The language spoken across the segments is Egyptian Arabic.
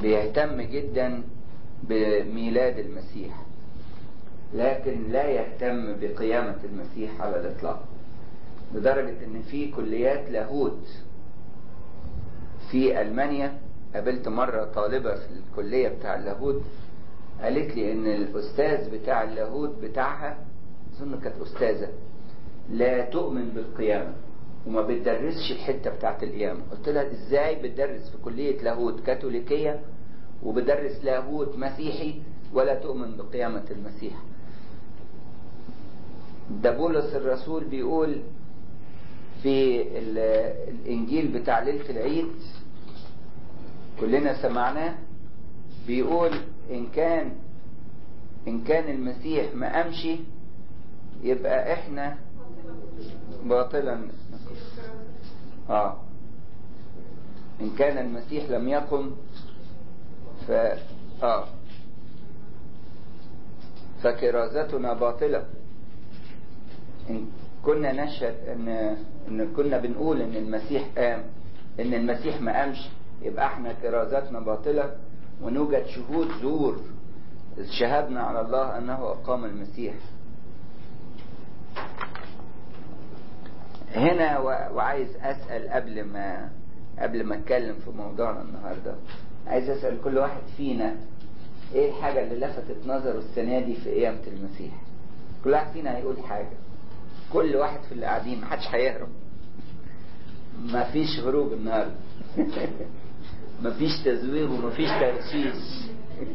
بيهتم جدا بميلاد المسيح لكن لا يهتم بقيامة المسيح على الإطلاق لدرجة إن في كليات لاهوت في ألمانيا قابلت مرة طالبة في الكلية بتاع اللاهوت قالت لي إن الأستاذ بتاع اللاهوت بتاعها أظن كانت أستاذة لا تؤمن بالقيامة وما بتدرسش الحتة بتاعت القيامة قلت لها إزاي بتدرس في كلية لاهوت كاثوليكية وبدرس لاهوت مسيحي ولا تؤمن بقيامة المسيح ده بولس الرسول بيقول في الإنجيل بتاع ليلة العيد كلنا سمعناه بيقول إن كان إن كان المسيح ما أمشي يبقى إحنا باطلا آه إن كان المسيح لم يقم ف آه فكرازتنا باطلة إن كنا نشهد إن إن كنا بنقول إن المسيح قام إن المسيح ما قامش يبقى إحنا كرازتنا باطلة ونوجد شهود زور شهدنا على الله أنه أقام المسيح هنا وعايز أسأل قبل ما قبل ما أتكلم في موضوعنا النهاردة عايز أسأل كل واحد فينا إيه الحاجة اللي لفتت نظره السنة دي في قيامة المسيح كل واحد فينا هيقول حاجة كل واحد في اللي قاعدين محدش هيهرب مفيش هروب النهارده مفيش تزوير ومفيش تغشيش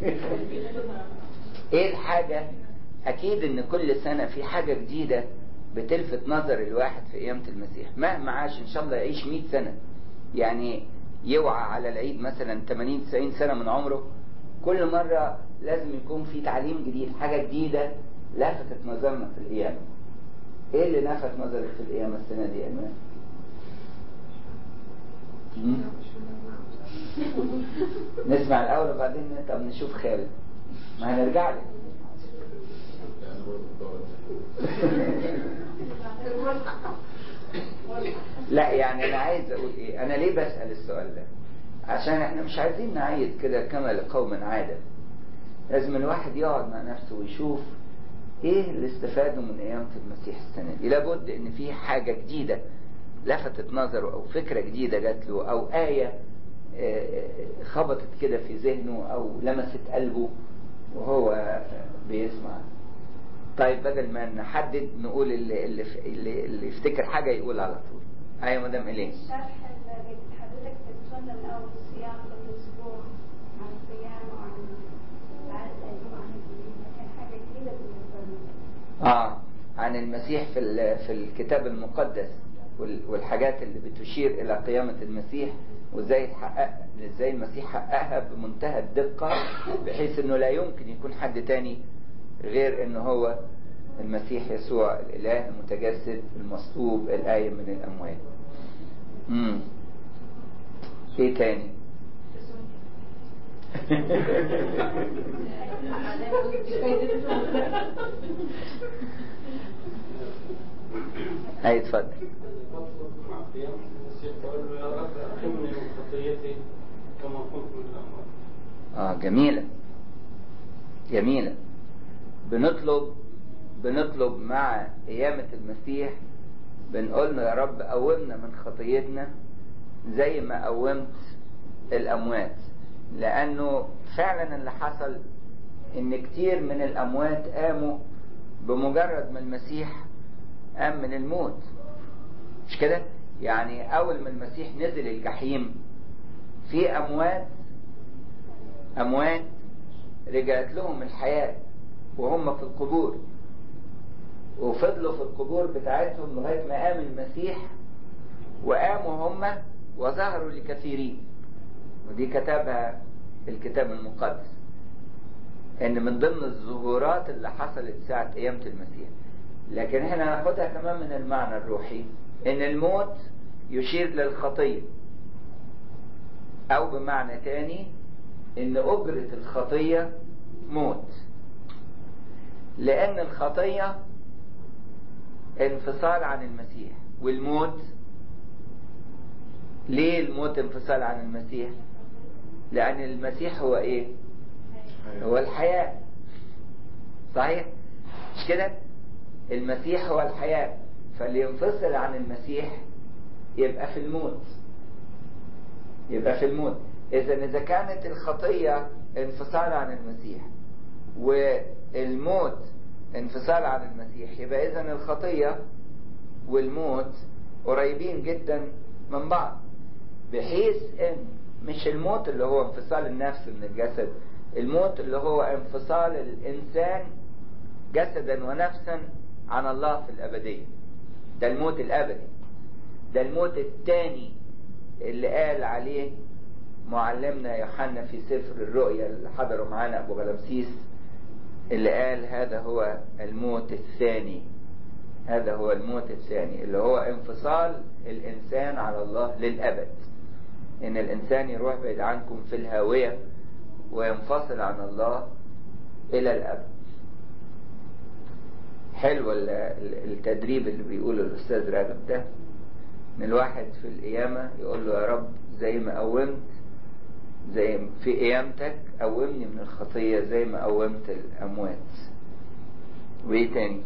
ايه الحاجة اكيد ان كل سنة في حاجة جديدة بتلفت نظر الواحد في قيامة المسيح مهما عاش ان شاء الله يعيش 100 سنة يعني يوعى على العيد مثلا 80 90 سنة من عمره كل مرة لازم يكون في تعليم جديد حاجة جديدة لفتت نظرنا في القيامة ايه اللي لفت نظرك في القيامة السنة دي يا ايمان؟ نسمع الاول وبعدين طب نشوف خالد ما هنرجع لك لا يعني انا عايز اقول ايه انا ليه بسأل السؤال ده عشان احنا مش عايزين نعيد كده كما لقوم عادة لازم الواحد يقعد مع نفسه ويشوف ايه اللي استفاده من قيامة المسيح السنة دي لابد ان في حاجة جديدة لفتت نظره او فكرة جديدة جات له او آية خبطت كده في ذهنه او لمست قلبه وهو بيسمع طيب بدل ما نحدد نقول اللي, اللي, اللي, اللي يفتكر حاجة يقول على طول ايوه مدام الين الشرح اللي حضرتك بتقولنا من اول الصيام بالاسبوع عن الصيام وعن العهد القديم وعن الجديد كان حاجه جديده بالنسبه لنا اه عن المسيح في في الكتاب المقدس والحاجات اللي بتشير الى قيامة المسيح وازاي تحقق ازاي المسيح حققها بمنتهى الدقة بحيث انه لا يمكن يكون حد تاني غير ان هو المسيح يسوع الاله المتجسد المصلوب القايم من الاموات امم ايه تاني هاي اتفضل مع قيام المسيح قال له يا رب أقمني من خطيتي كما قمت من الأموات اه جميلة جميلة بنطلب بنطلب مع قيامة المسيح بنقول له يا رب قومنا من خطيتنا زي ما قومت الأموات لأنه فعلا اللي حصل إن كتير من الأموات قاموا بمجرد ما المسيح قام من الموت مش كده؟ يعني أول ما المسيح نزل الجحيم في أموات أموات رجعت لهم الحياة وهم في القبور وفضلوا في القبور بتاعتهم لغاية ما قام المسيح وقاموا هم وظهروا لكثيرين ودي كتبها الكتاب المقدس ان من ضمن الظهورات اللي حصلت ساعة قيامة المسيح لكن احنا ناخدها كمان من المعنى الروحي ان الموت يشير للخطية او بمعنى تاني ان اجرة الخطية موت لان الخطية انفصال عن المسيح والموت ليه الموت انفصال عن المسيح لأن المسيح هو إيه؟ هو الحياة صحيح؟ مش كده؟ المسيح هو الحياة فاللي ينفصل عن المسيح يبقى في الموت يبقى في الموت إذا إذا كانت الخطية انفصال عن المسيح والموت انفصال عن المسيح يبقى إذا الخطية والموت قريبين جدا من بعض بحيث ان مش الموت اللي هو انفصال النفس من الجسد الموت اللي هو انفصال الانسان جسدا ونفسا عن الله في الابديه ده الموت الابدي ده الموت الثاني اللي قال عليه معلمنا يوحنا في سفر الرؤيا اللي حضروا معانا ابو غلمسيس اللي قال هذا هو الموت الثاني هذا هو الموت الثاني اللي هو انفصال الإنسان على الله للأبد إن الإنسان يروح بعيد عنكم في الهاوية وينفصل عن الله إلى الأبد حلو التدريب اللي بيقوله الأستاذ راغب ده إن الواحد في القيامة يقول له يا رب زي ما قومت زي في قيامتك قومني من الخطية زي ما قومت الأموات وإيه تاني؟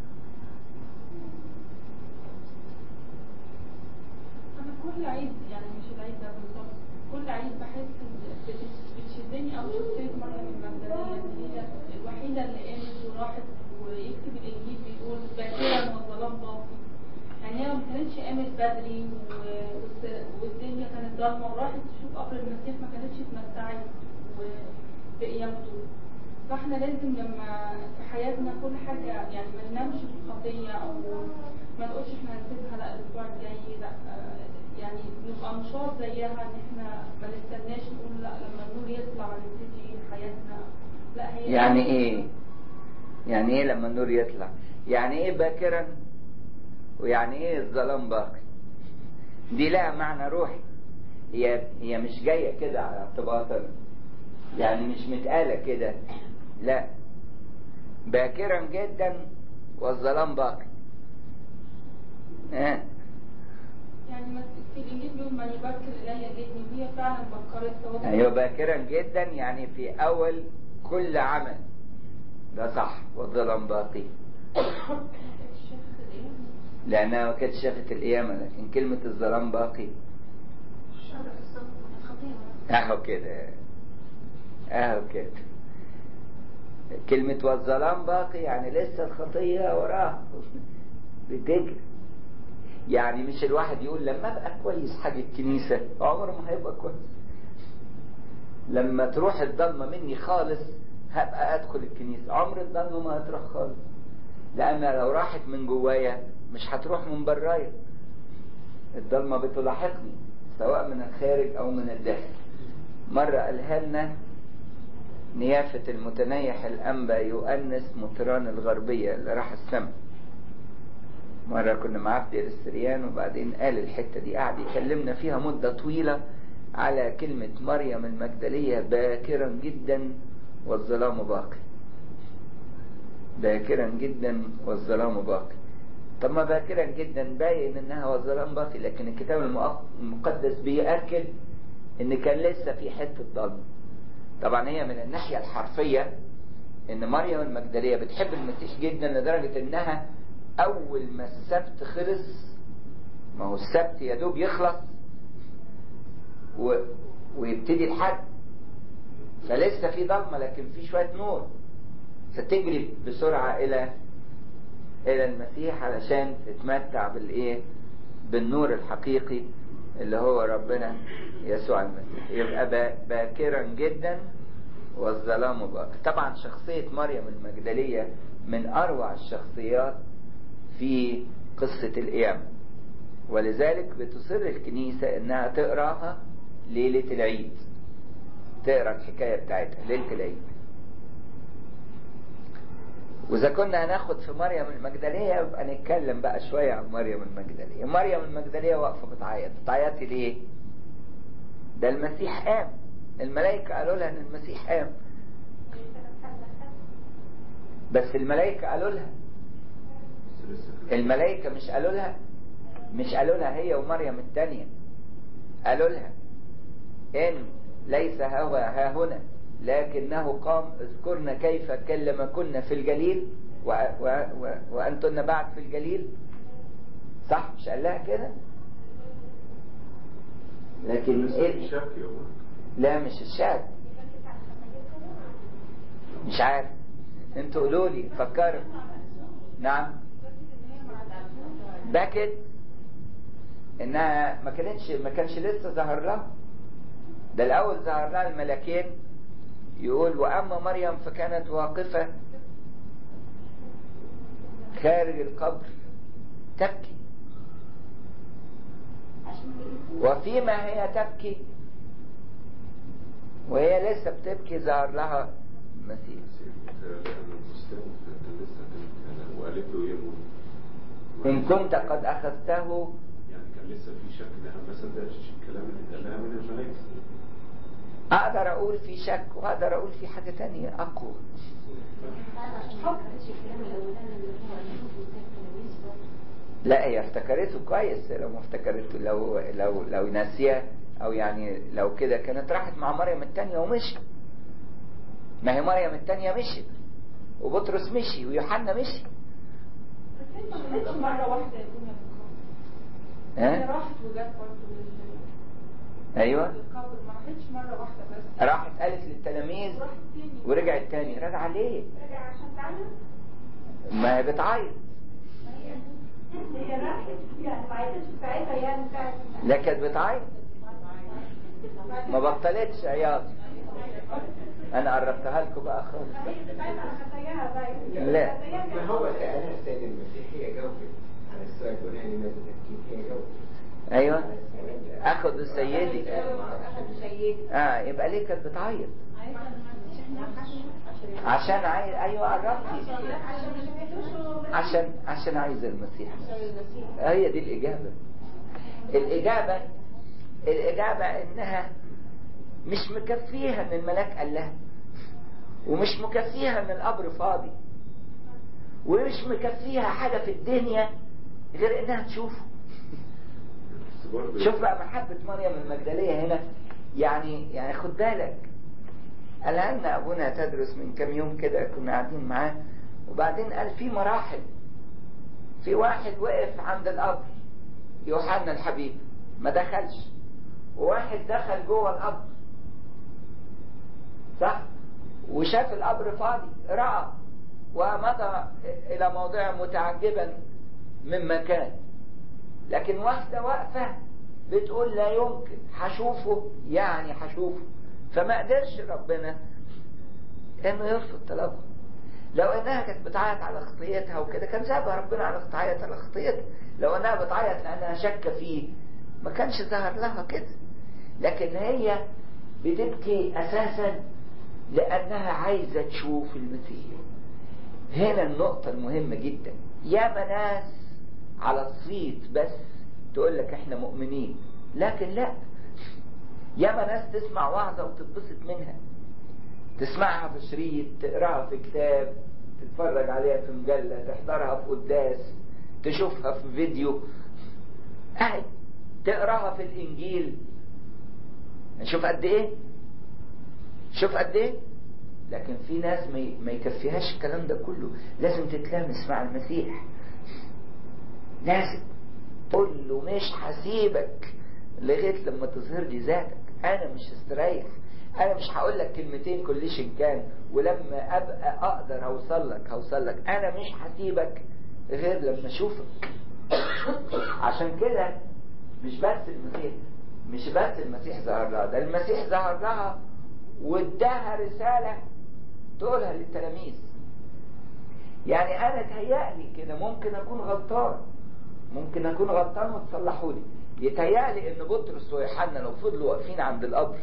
أنا كل عيد يعني مش العيد ده بالظبط كل عيد بحس بتشدني أو شخصية مريم المجدلية اللي هي الوحيدة اللي قامت وراحت ويكتب الإنجيل بيقول باكرا والظلام باقي يعني هي ما كانتش قامت بدري والدنيا كانت ضلمة وراحت تشوف قبر المسيح ما كانتش اتمتعت بقيامته فاحنا لازم لما في حياتنا كل حاجة يعني ما ننامش في الخطية أو ما نقولش احنا هنسيبها لا الأسبوع الجاي لا يعني نبقى نشاط زيها ان احنا ما نستناش نقول لا لما النور يطلع نبتدي حياتنا لا هي يعني ايه يعني ايه لما النور يطلع يعني ايه باكرا ويعني ايه الظلام باقي دي لها معنى روحي هي هي مش جايه كده على اعتباطا يعني مش متقاله كده لا باكرا جدا والظلام باقي آه. يعني ما في الانجيل بيقول من يبكر الي جدني وهي فعلا بكرت سواء ايوه باكرا جدا يعني في اول كل عمل ده صح والظلام باقي لانها ما كانتش شافت القيامه لكن كلمه الظلام باقي اهو كده اهو كده كلمة والظلام باقي يعني لسه الخطية وراها بتجري يعني مش الواحد يقول لما ابقى كويس حاجة الكنيسة عمره ما هيبقى كويس لما تروح الضلمة مني خالص هبقى ادخل الكنيسة عمر الضلمة ما هتروح خالص لان لو راحت من جوايا مش هتروح من برايا الضلمة بتلاحقني سواء من الخارج او من الداخل مرة قالها لنا نيافة المتنيح الأنبا يؤنس مطران الغربية اللي راح السماء مرة كنا معاه في دير السريان وبعدين قال الحتة دي قعد يكلمنا فيها مدة طويلة على كلمة مريم المجدلية باكرا جدا والظلام باقي باكرا جدا والظلام باقي طب ما باكرا جدا باين انها والظلام باقي لكن الكتاب المقدس بيأكد ان كان لسه في حتة ضلمه طبعا هي من الناحية الحرفية ان مريم المجدلية بتحب المسيح جدا لدرجة انها اول ما السبت خلص ما هو السبت يا دوب يخلص و... ويبتدي الحد فلسه في ضلمة لكن في شوية نور فتجري بسرعة الى الى المسيح علشان تتمتع بالايه بالنور الحقيقي اللي هو ربنا يسوع المسيح يبقى باكرا جدا والظلام باقي طبعا شخصية مريم المجدلية من أروع الشخصيات في قصة القيامة ولذلك بتصر الكنيسة إنها تقراها ليلة العيد تقرا الحكاية بتاعتها ليلة العيد وإذا كنا هناخد في مريم المجدلية يبقى نتكلم بقى شوية عن مريم المجدلية مريم المجدلية واقفة بتعيط بتعيطي ليه؟ ده المسيح قام الملائكة قالوا لها إن المسيح قام بس الملائكة قالوا لها الملائكة مش قالوا لها مش قالوا لها هي ومريم التانية قالوا لها إن ليس هو ها هنا لكنه قام اذكرنا كيف كلمكن في الجليل و و و وأنتن بعد في الجليل صح مش قال لها كده لكن إيه شك يا أبونا لا مش الشاك مش عارف انتوا قولوا لي فكروا نعم بكت انها ما كانتش ما كانش لسه ظهر لها ده الاول ظهر لها الملكين يقول واما مريم فكانت واقفه خارج القبر تبكي وفيما هي تبكي وهي لسه بتبكي ظهر لها مسيح لأن البستان كان لسه كان وقالت له إيه يا أبونا؟ إن كنت قد أخذته يعني كان لسه في شك إنها ما صدقتش الكلام اللي اتقال لها من الملائكة أقدر أقول في شك وأقدر أقول في حاجة تانية أقوى لا هي افتكرته كويس لو ما افتكرته لو لو لو ناسيه او يعني لو كده كانت راحت مع مريم التانية ومشي ما هي مريم التانية مشيت وبطرس مشي ويوحنا مشي بس هي ما راحتش مرة واحدة يا ابونا بالقبر هي ها راحت وجت برضه لل- ايوه للقبر ما راحتش مرة واحدة بس راحت قالت للتلاميذ وراحت تاني ورجعت تاني راجعه ليه رجع عشان تعلم ما هي بتعيط هي راحت يعني ما عيطتش ساعتها يعني بتاعت لا كانت بتعيط ما بطلتش عياط انا قربتها لكم بقى خالص هي بتعيط على خطاياها بقى لا. خطاياها ما هو سألها السيد المسيح هي جاوبت على السؤال الفلاني ماذا تبكين هي جاوبت ايوه على السؤال ده. اخد سيدي اه يبقى ليه كانت بتعيط عشان عايز ايوه قربتي عشان عشان عايز المسيح هي دي الاجابه الاجابه الاجابه انها مش مكفيها ان الملاك قال لها ومش مكفيها ان القبر فاضي ومش مكفيها حاجه في الدنيا غير انها تشوفه بس برضه شوف بقى محبة مريم المجدلية هنا يعني يعني خد بالك قالها لنا أبونا تدرس من كام يوم كده كنا قاعدين معاه وبعدين قال في مراحل في واحد وقف عند القبر يوحنا الحبيب ما دخلش وواحد دخل جوه القبر صح وشاف القبر فاضي رأى ومضى إلى موضع متعجبا من مكان لكن واحدة واقفة بتقول لا يمكن هشوفه يعني هشوفه فما قدرش ربنا انه يرفض طلبها لو انها كانت بتعيط على خطيتها وكده كان سابها ربنا على تعيط على خطيتها لو انها بتعيط لانها شاكه فيه ما كانش ظهر لها كده لكن هي بتبكي اساسا لانها عايزه تشوف المسيح هنا النقطه المهمه جدا ياما ناس على الصيت بس تقول لك احنا مؤمنين لكن لا ياما ناس تسمع وعظة وتتبسط منها تسمعها في شريط تقراها في كتاب تتفرج عليها في مجلة تحضرها في قداس تشوفها في فيديو اهي تقراها في الانجيل شوف قد ايه شوف قد ايه لكن في ناس ما ي- ما يكفيهاش الكلام ده كله لازم تتلامس مع المسيح لازم قول له مش هسيبك لغايه لما تظهر لي ذاتك انا مش هستريح انا مش هقول لك كلمتين كلش كان ولما ابقى اقدر اوصل لك هوصل لك انا مش هسيبك غير لما اشوفك عشان كده مش بس المسيح مش بس المسيح ظهر لها ده المسيح ظهر لها واداها رساله تقولها للتلاميذ يعني انا تهيألي كده ممكن اكون غلطان ممكن اكون غلطان وتصلحوا لي يتهيألي ان بطرس ويوحنا لو فضلوا واقفين عند القبر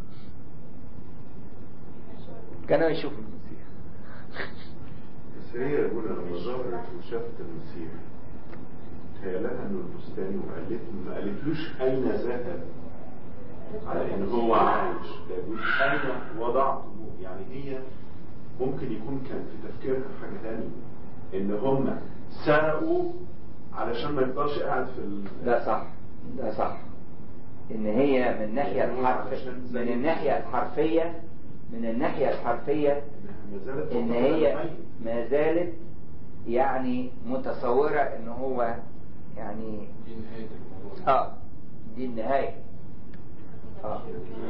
كانوا يشوفوا المسيح بس هي يا ابونا لما ظهرت وشافت المسيح تهيألها انه البستاني وقالت ما قالتلوش اين ذهب على ان هو عايش ده بيقول اين وضعته يعني هي ممكن يكون كان في تفكيرها حاجه ثانيه ان هم سرقوا علشان ما يفضلش قاعد في ال... ده صح ده صح ان هي من الناحيه الحرفيه من الناحيه الحرفيه من الناحيه الحرفيه إنها ما زالت ان تعتبر هي ميت. ما زالت يعني متصوره ان هو يعني دي نهاية الموضوع اه دي النهايه اه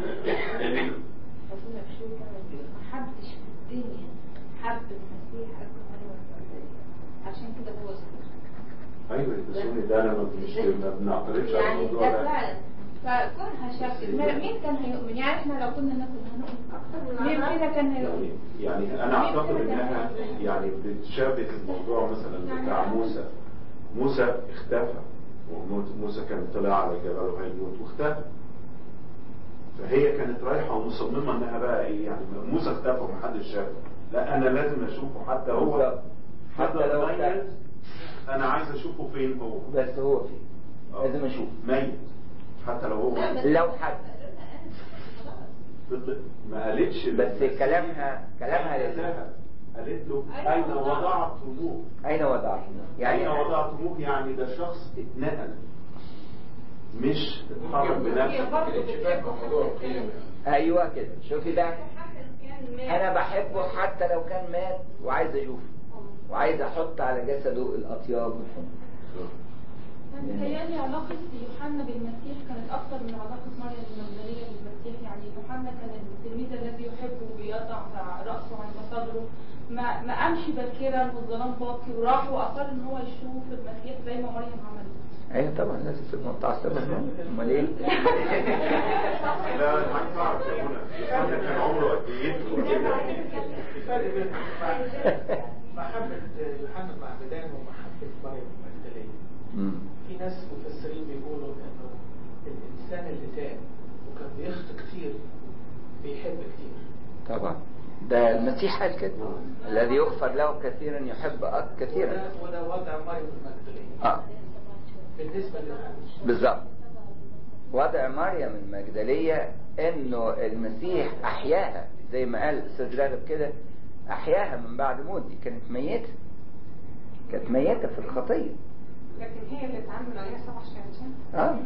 ربنا بشوي كمان بيقول ما حدش في الدنيا حب المسيح أكثر من المسيح عشان كده هو صديق ايوه التسوني ده انا ما مش ما بنعترضش على يعني الموضوع ده ده فعلا فكونها شافت مين كان هيؤمن يعني احنا لو كنا ناكل هنؤمن اكتر مين فينا كان يعني هيؤمن يعني انا اعتقد انها يعني بتشابه الموضوع مثلا بتاع موسى موسى اختفى وموسى كان طلع على الجبل وهيموت واختفى فهي كانت رايحه ومصممه انها بقى ايه يعني موسى اختفى ومحدش شافه لا انا لازم اشوفه حتى هو بالظبط. حتى فضل لو ميت اختفى. انا عايز اشوفه فين هو بس هو فيه لازم اشوف ميت حتى لو هو لا، بس لو هو حد. قالوا لنا أنا، خلاص. فضل ما قالتش بس للمسيح كلامها كلامها أين لل- ذهب؟ قالت له أين اين وضعت؟ وضعتموه اين وضعت يعني يعني أين وضعتموه يعني ده شخص اتنقل مش اتحرك هي بنفسه برضه كانتش فاهمة موضوع القيم يعني ايوه كده شوفي بقى حتى لو كان مات. انا بحبه حتى لو كان مات وعايز اشوفه وعايز احط على جسده الاطياب والحب متهيألي علاقة يوحنا بالمسيح كانت أكثر من علاقة مريم المجدلية بالمسيح يعني يوحنا كان التلميذ الذي يحبه ويضع رأسه عند صدره ما ما قامش باكرا والظلام باقي وراح وأصر إن هو يشوف المسيح زي ما مريم عملت. ايوه طبعا لازم تبقى متعصبه امال ايه لا انا عايز اعرف يا منى يوحنا كان عمره قد ايه في فرق بين مع- محبة يوحنا المعمدان ومحبة مريم المجدلية مم. في ناس مفسرين بيقولوا انه الانسان اللي تاب وكان بيخطئ كتير بيحب كتير طبعا ده المسيح قال كده الذي يغفر له كثيرا يحب أك- كثيرا وده, وده وضع مريم المجدلية اه بالنسبة ليوحنا بالظبط وضع مريم المجدلية انه المسيح احياها زي ما قال الاستاذ راغب كده احياها من بعد موت دي كانت ميتة كانت ميتة في الخطية لكن هي اللي اتعامل عليها سبع شهور اه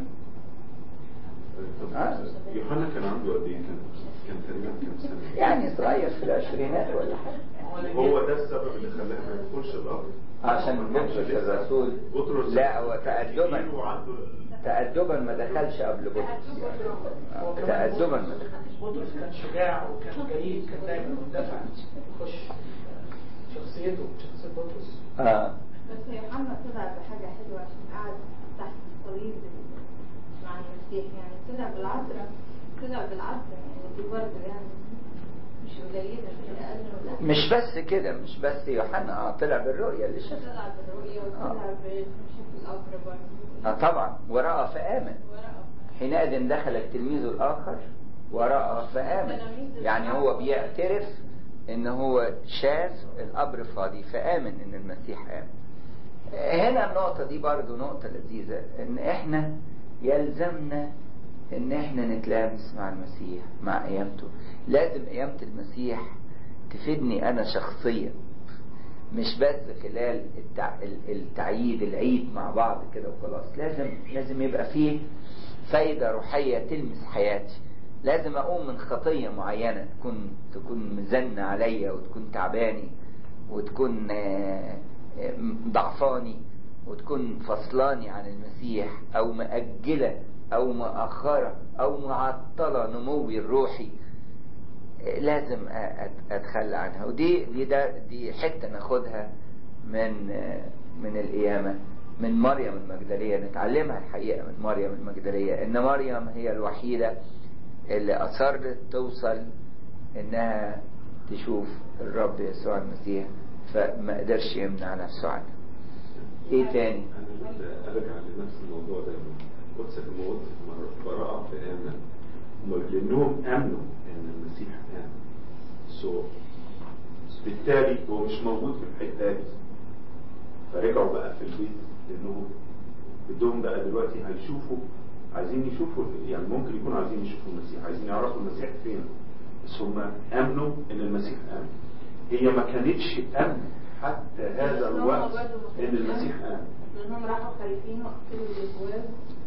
طب آه. يوحنا كان عنده قد ايه كان كان تقريبا كام سنه يعني صغير في العشرينات ولا حاجة هو ده السبب اللي خلاه ما يدخلش الارض عشان بطرس الرسول بطرس لا هو كان كبير تأدبا وعنده تأدبا ما دخلش قبل بطرس يعني آه، وكمان تأدبا ما بطرس- دخلش بطرس كان شجاع وكان جريء كان دايما مندفع يخش شخصيته شخصية بطرس اه بس يوحنا طلع بحاجة حلوة عشان قعد تحت الصليب مع المسيح يعني طلع بالعذراء طلع بالعذراء يعني دي برضه يعني مش قليلة مش أقل ولا مش بس كده مش بس يوحنا اه طلع بالرؤية اللي شافها طلع بالرؤية وطلع بشوف القبر برضه اه طبعا ورأى فآمن ورقة حينئذ دخل التلميذ الآخر ورأى فآمن يعني هو بيعترف ان هو شاف القبر فاضي فآمن ان المسيح آمن هنا النقطة دي برضو نقطة لذيذة ان احنا يلزمنا ان احنا نتلامس مع المسيح مع قيامته لازم قيامة المسيح تفيدني انا شخصيا مش بس خلال التع... التعييد العيد مع بعض كده وخلاص لازم لازم يبقى فيه فايدة روحية تلمس حياتي لازم اقوم من خطية معينة تكون تكون مزنة عليا وتكون تعباني وتكون آه، آه، ضعفاني وتكون فصلاني عن المسيح او مأجلة او مأخرة او معطلة نموي الروحي لازم أت- اتخلى عنها ودي دي ده دي حته ناخدها من من القيامه من مريم المجدليه نتعلمها الحقيقه من مريم المجدليه ان مريم هي الوحيده اللي اصرت توصل انها تشوف الرب يسوع المسيح فما قدرش يمنع نفسه عنها ايه تاني انا لسه ارجع لنفس الموضوع ده قدس الموت براءة في آمن هم لأنهم آمنوا إن المسيح آمن سو بالتالي هو مش موجود في الحتة دي فرجعوا بقى في البيت لأنهم بدهم بقى دلوقتي هيشوفوا عايزين يشوفوا يعني ممكن يكونوا عايزين يشوفوا المسيح عايزين يعرفوا المسيح فين بس هم آمنوا إن المسيح آمن هي ما كانتش آمنة حتى هذا بس هم الوقت برضه ما إن كانوش المسيح آمنوا. آمن لأنهم راحوا خايفين وقتلوا الأبواب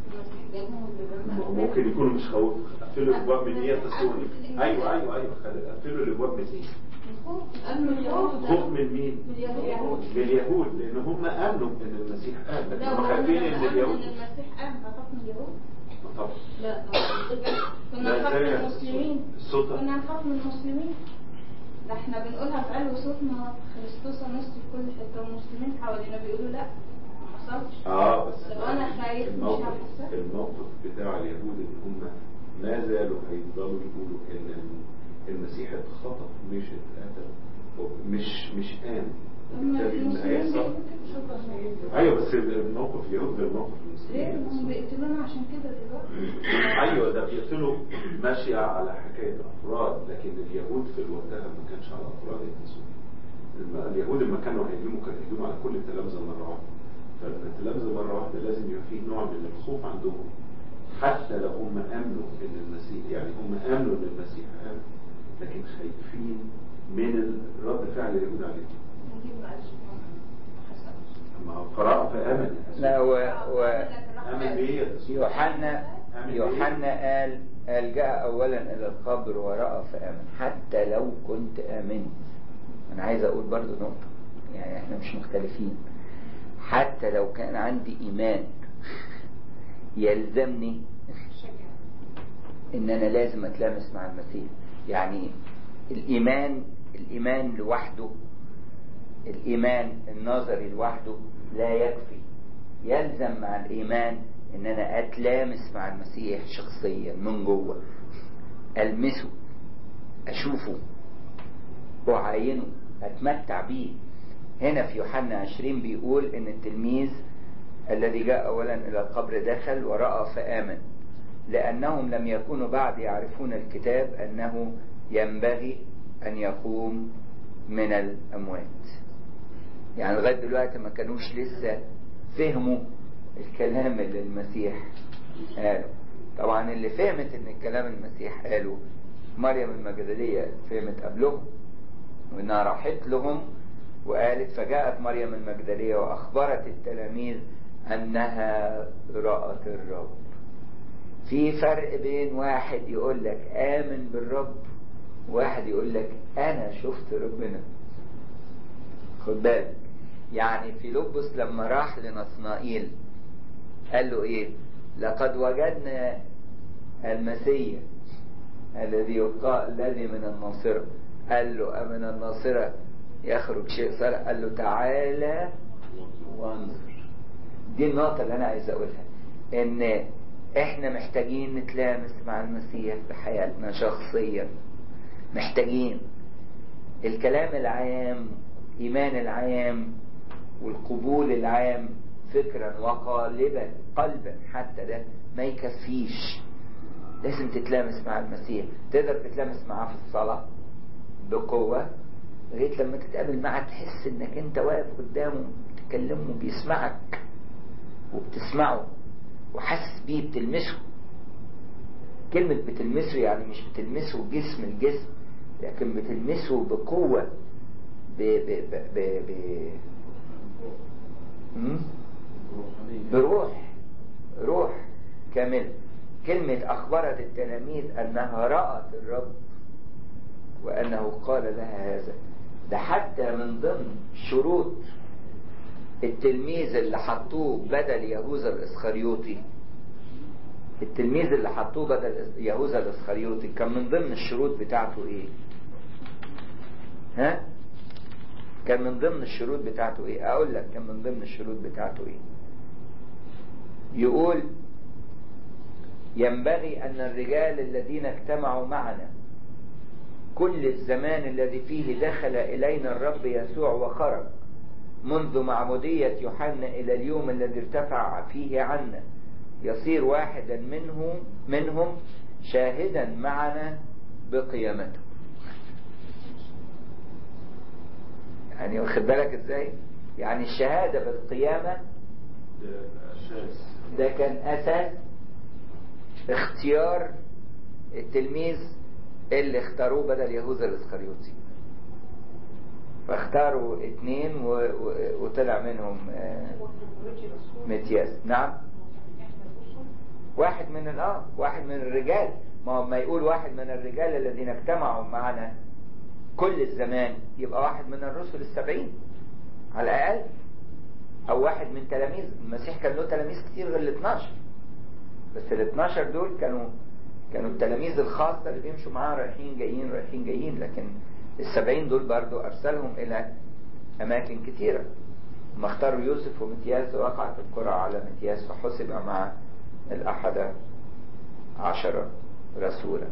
المسيح جالهم م- ممكن يكونوا مش خوف قفلوا الابواب من ايه تصوني ايوه ايوه ايوه خل- قفلوا الابواب من ايه قال من اليهود خوف من مين من اليهود من اليهود لان هم امنوا ان المسيح قام لكن لا هم هو خايفين لما ان آمن اليهود ان المسيح قام هخاف من اليهود طبعا لا كنا لا نخاف من ازاي المسلمين السلطه كنا نخاف من المسلمين ده احنا بنقولها في قلب صوتنا خريستوس نص في كل حته والمسلمين حوالينا بيقولوا لا ما حصلش اه بس لو أنا خايف مش الموقف هحسها. الموقف بتاع اليهود ان هم ما زالوا هيفضلوا يقولوا ان المسيح اتخطف مش اتقتل مش مش قام هم وبالتالي اللي المسلمين هيحصل بيقولوا كده ايوه بس الموقف اليهود غير موقف ليه المسلمين هم بيقتلونا عشان كده دلوقتي ايوه ده بيقتلوا ماشيه على حكايه افراد لكن اليهود في وقتها ما كانش على افراد يقتلوا الم- اليهود لما كانوا هيهجموا كانوا هيهجموا على كل التلامذه مره واحده فالتلامذه مره واحده لازم يبقى فيه نوع من الخوف عندهم حتى لو هم امنوا ان المسيح يعني هم امنوا ان المسيح قام لكن خايفين من رد فعل اليهود عليهم نجيب معلش ما حصلش اما هو قرأ فامن لا و... و... امن بايه يا تسوع؟ يوحنا آمن بإيه؟ يوحنا قال قال جاء اولا الى القبر ورأى فآمن حتى لو كنت آمنت انا عايز اقول برضو نقطة يعني احنا مش مختلفين حتى لو كان عندي ايمان يلزمني ان انا لازم اتلامس مع المسيح يعني الايمان الايمان لوحده الايمان النظري لوحده لا يكفي يلزم مع الايمان ان انا اتلامس مع المسيح شخصيا من جوه المسه اشوفه اعاينه اتمتع بيه هنا في يوحنا 20 بيقول ان التلميذ الذي جاء اولا الى القبر دخل وراى فامن لانهم لم يكونوا بعد يعرفون الكتاب انه ينبغي ان يقوم من الاموات يعني لغايه دلوقتي ما كانوش لسه فهموا الكلام اللي المسيح قاله طبعا اللي فهمت ان الكلام المسيح قاله مريم المجدليه فهمت قبلهم وانها راحت لهم وقالت فجاءت مريم المجدليه واخبرت التلاميذ انها رأت الرب في فرق بين واحد يقول لك آمن بالرب واحد يقول لك أنا شفت ربنا خد بالك يعني فيلبس لما راح لنصنائيل قال له إيه لقد وجدنا المسيح الذي يقال الذي من الناصرة قال له أمن الناصرة يخرج شيء صالح قال له تعالى وانظر دي النقطة اللي أنا عايز أقولها إن إحنا محتاجين نتلامس مع المسيح في حياتنا شخصيا محتاجين الكلام العام إيمان العام والقبول العام فكرا وقالبا قلبا حتى ده ما يكفيش لازم تتلامس مع المسيح تقدر تتلامس معاه في الصلاة بقوة لغاية لما تتقابل معاه تحس انك انت واقف قدامه بتكلمه بيسمعك وبتسمعه وحاسس بيه بتلمسه كلمة بتلمسه يعني مش بتلمسه جسم الجسم لكن بتلمسه بقوة ب ب ب ب ب م? بروح روح كامل كلمة أخبرت التلاميذ أنها رأت الرب وأنه قال لها هذا ده حتى من ضمن شروط التلميذ اللي حطوه بدل يهوذا الإسخريوطي التلميذ اللي حطوه بدل يهوذا الإسخريوطي كان من ضمن الشروط بتاعته إيه؟ ها؟ كان من ضمن الشروط بتاعته إيه؟ أقول لك كان من ضمن الشروط بتاعته إيه؟ يقول ينبغي أن الرجال الذين اجتمعوا معنا كل الزمان الذي فيه دخل إلينا الرب يسوع وخرج منذ معمودية يوحنا إلى اليوم الذي ارتفع فيه عنا يصير واحدا منهم منهم شاهدا معنا بقيامته يعني واخد بالك ازاي يعني الشهادة بالقيامة ده أساس ده كان أساس اختيار التلميذ اللي اختاروه بدل يهوذا الاسخريوطي فاختاروا اتنين و... و... وطلع منهم آه، متياس نعم واحد من الاه واحد من الرجال ما هو ما يقول واحد من الرجال الذين اجتمعوا معنا كل الزمان يبقى واحد من الرسل السبعين على الاقل او واحد من تلاميذ المسيح كان له تلاميذ كتير غير ال 12 بس ال 12 دول كانوا كانوا التلاميذ الخاصة اللي بيمشوا معاه رايحين جايين رايحين جايين لكن السبعين دول برضو أرسلهم إلى أماكن كثيرة ما اختاروا يوسف ومتياس وقعت القرى على متياس فحسب مع الأحد عشر رسولا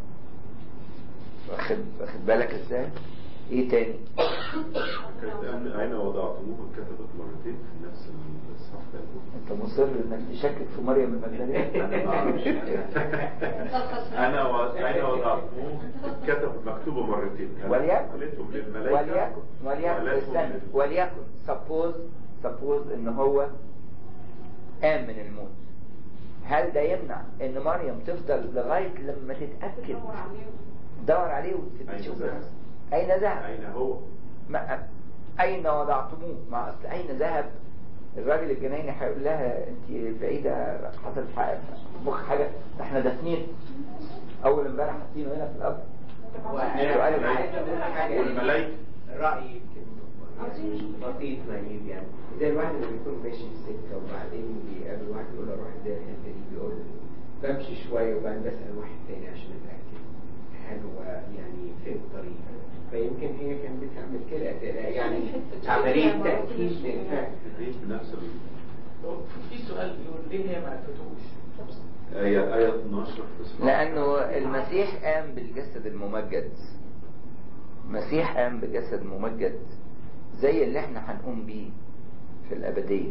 واخد واخد بالك ازاي؟ ايه تاني؟ كانت أين وضعتموه اتكتبت مرتين في نفس الصفحة انت مصر انك تشكك في مريم المجدلية؟ أنا ما أعرفش أنا و... أين وضعتموه اتكتب مكتوبة مرتين أنا وليكن قلتهم للملائكة وليكن وليكن وقالتهم استنى لل- وليكن سبوز سبوز ان هو قام من الموت هل ده يمنع ان مريم تفضل لغايه لما تتاكد تدور عليه أين وتشوف ذهب؟ اين ذهب أين هو؟ ما اين وضعتموه ما اصل اين ذهب الراجل الجنايني هيقول لها انت بعيده حصل حاجه مخ حاجه ده احنا دافنين اول امبارح حاطينه هنا في القبر سؤال الحاجة. والملائكة رأيي يمكن مش بسيط نايف يعني زي الواحد اللي بيكون ماشي في سكة وبعدين بيقابل واحد يقول له روح زي الحتة دي بيقول له بمشي شوية وبعدين بسأل واحد تاني عشان أتأكد هل هو يعني فين الطريق فيمكن هي كانت بتعمل كده يعني عملية تأكيد للفعل هي بنفس ال... في سؤال بيقول ليه هي ما عرفتوش؟ آية آية 12 في إسراء. لأنه المسيح قام بالجسد الممجد المسيح قام بجسد ممجد زي اللي احنا هنقوم بيه في الأبدية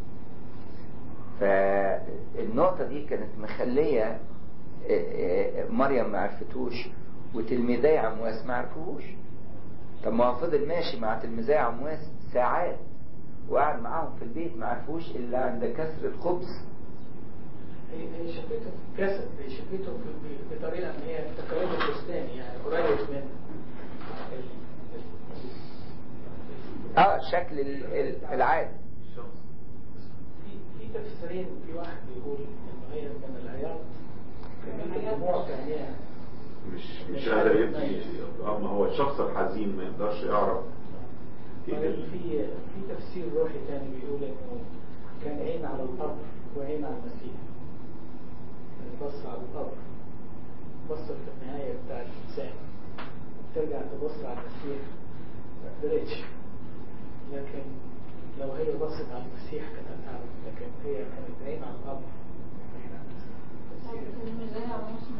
فالنقطة دي كانت مخلية اه، اه، مريم ما عرفتوش وتلميذي عمواس ما عرفوهوش طب ما هو فضل ماشي مع تلميذي عمواس ساعات وقعد معاهم في البيت ما عرفوش إلا عند كسر الخبز هي هي شافته في جسد هي شافته في- بطريقة ان هي تقريبا البستاني يعني قريب من ال- ال- ال- اه شكل ال- ال- العادي في في تفسيرين في واحد بيقول انه هي من العياط كمية الدموع في عينيها مش مش قادر يبني اه ما هو الشخص الحزين ما يقدرش يعرف ايه طيب ال- في في تفسير روحي تاني بيقول انه كان عين على القبر وعين على المسيح يعني بص على القبر بص في النهاية بتاع الإنسان ترجع تبص على المسيح ما قدرتش لكن لو هي بصت على المسيح كانت هتعرف لكن هي كانت عين على القبر عين على المسيح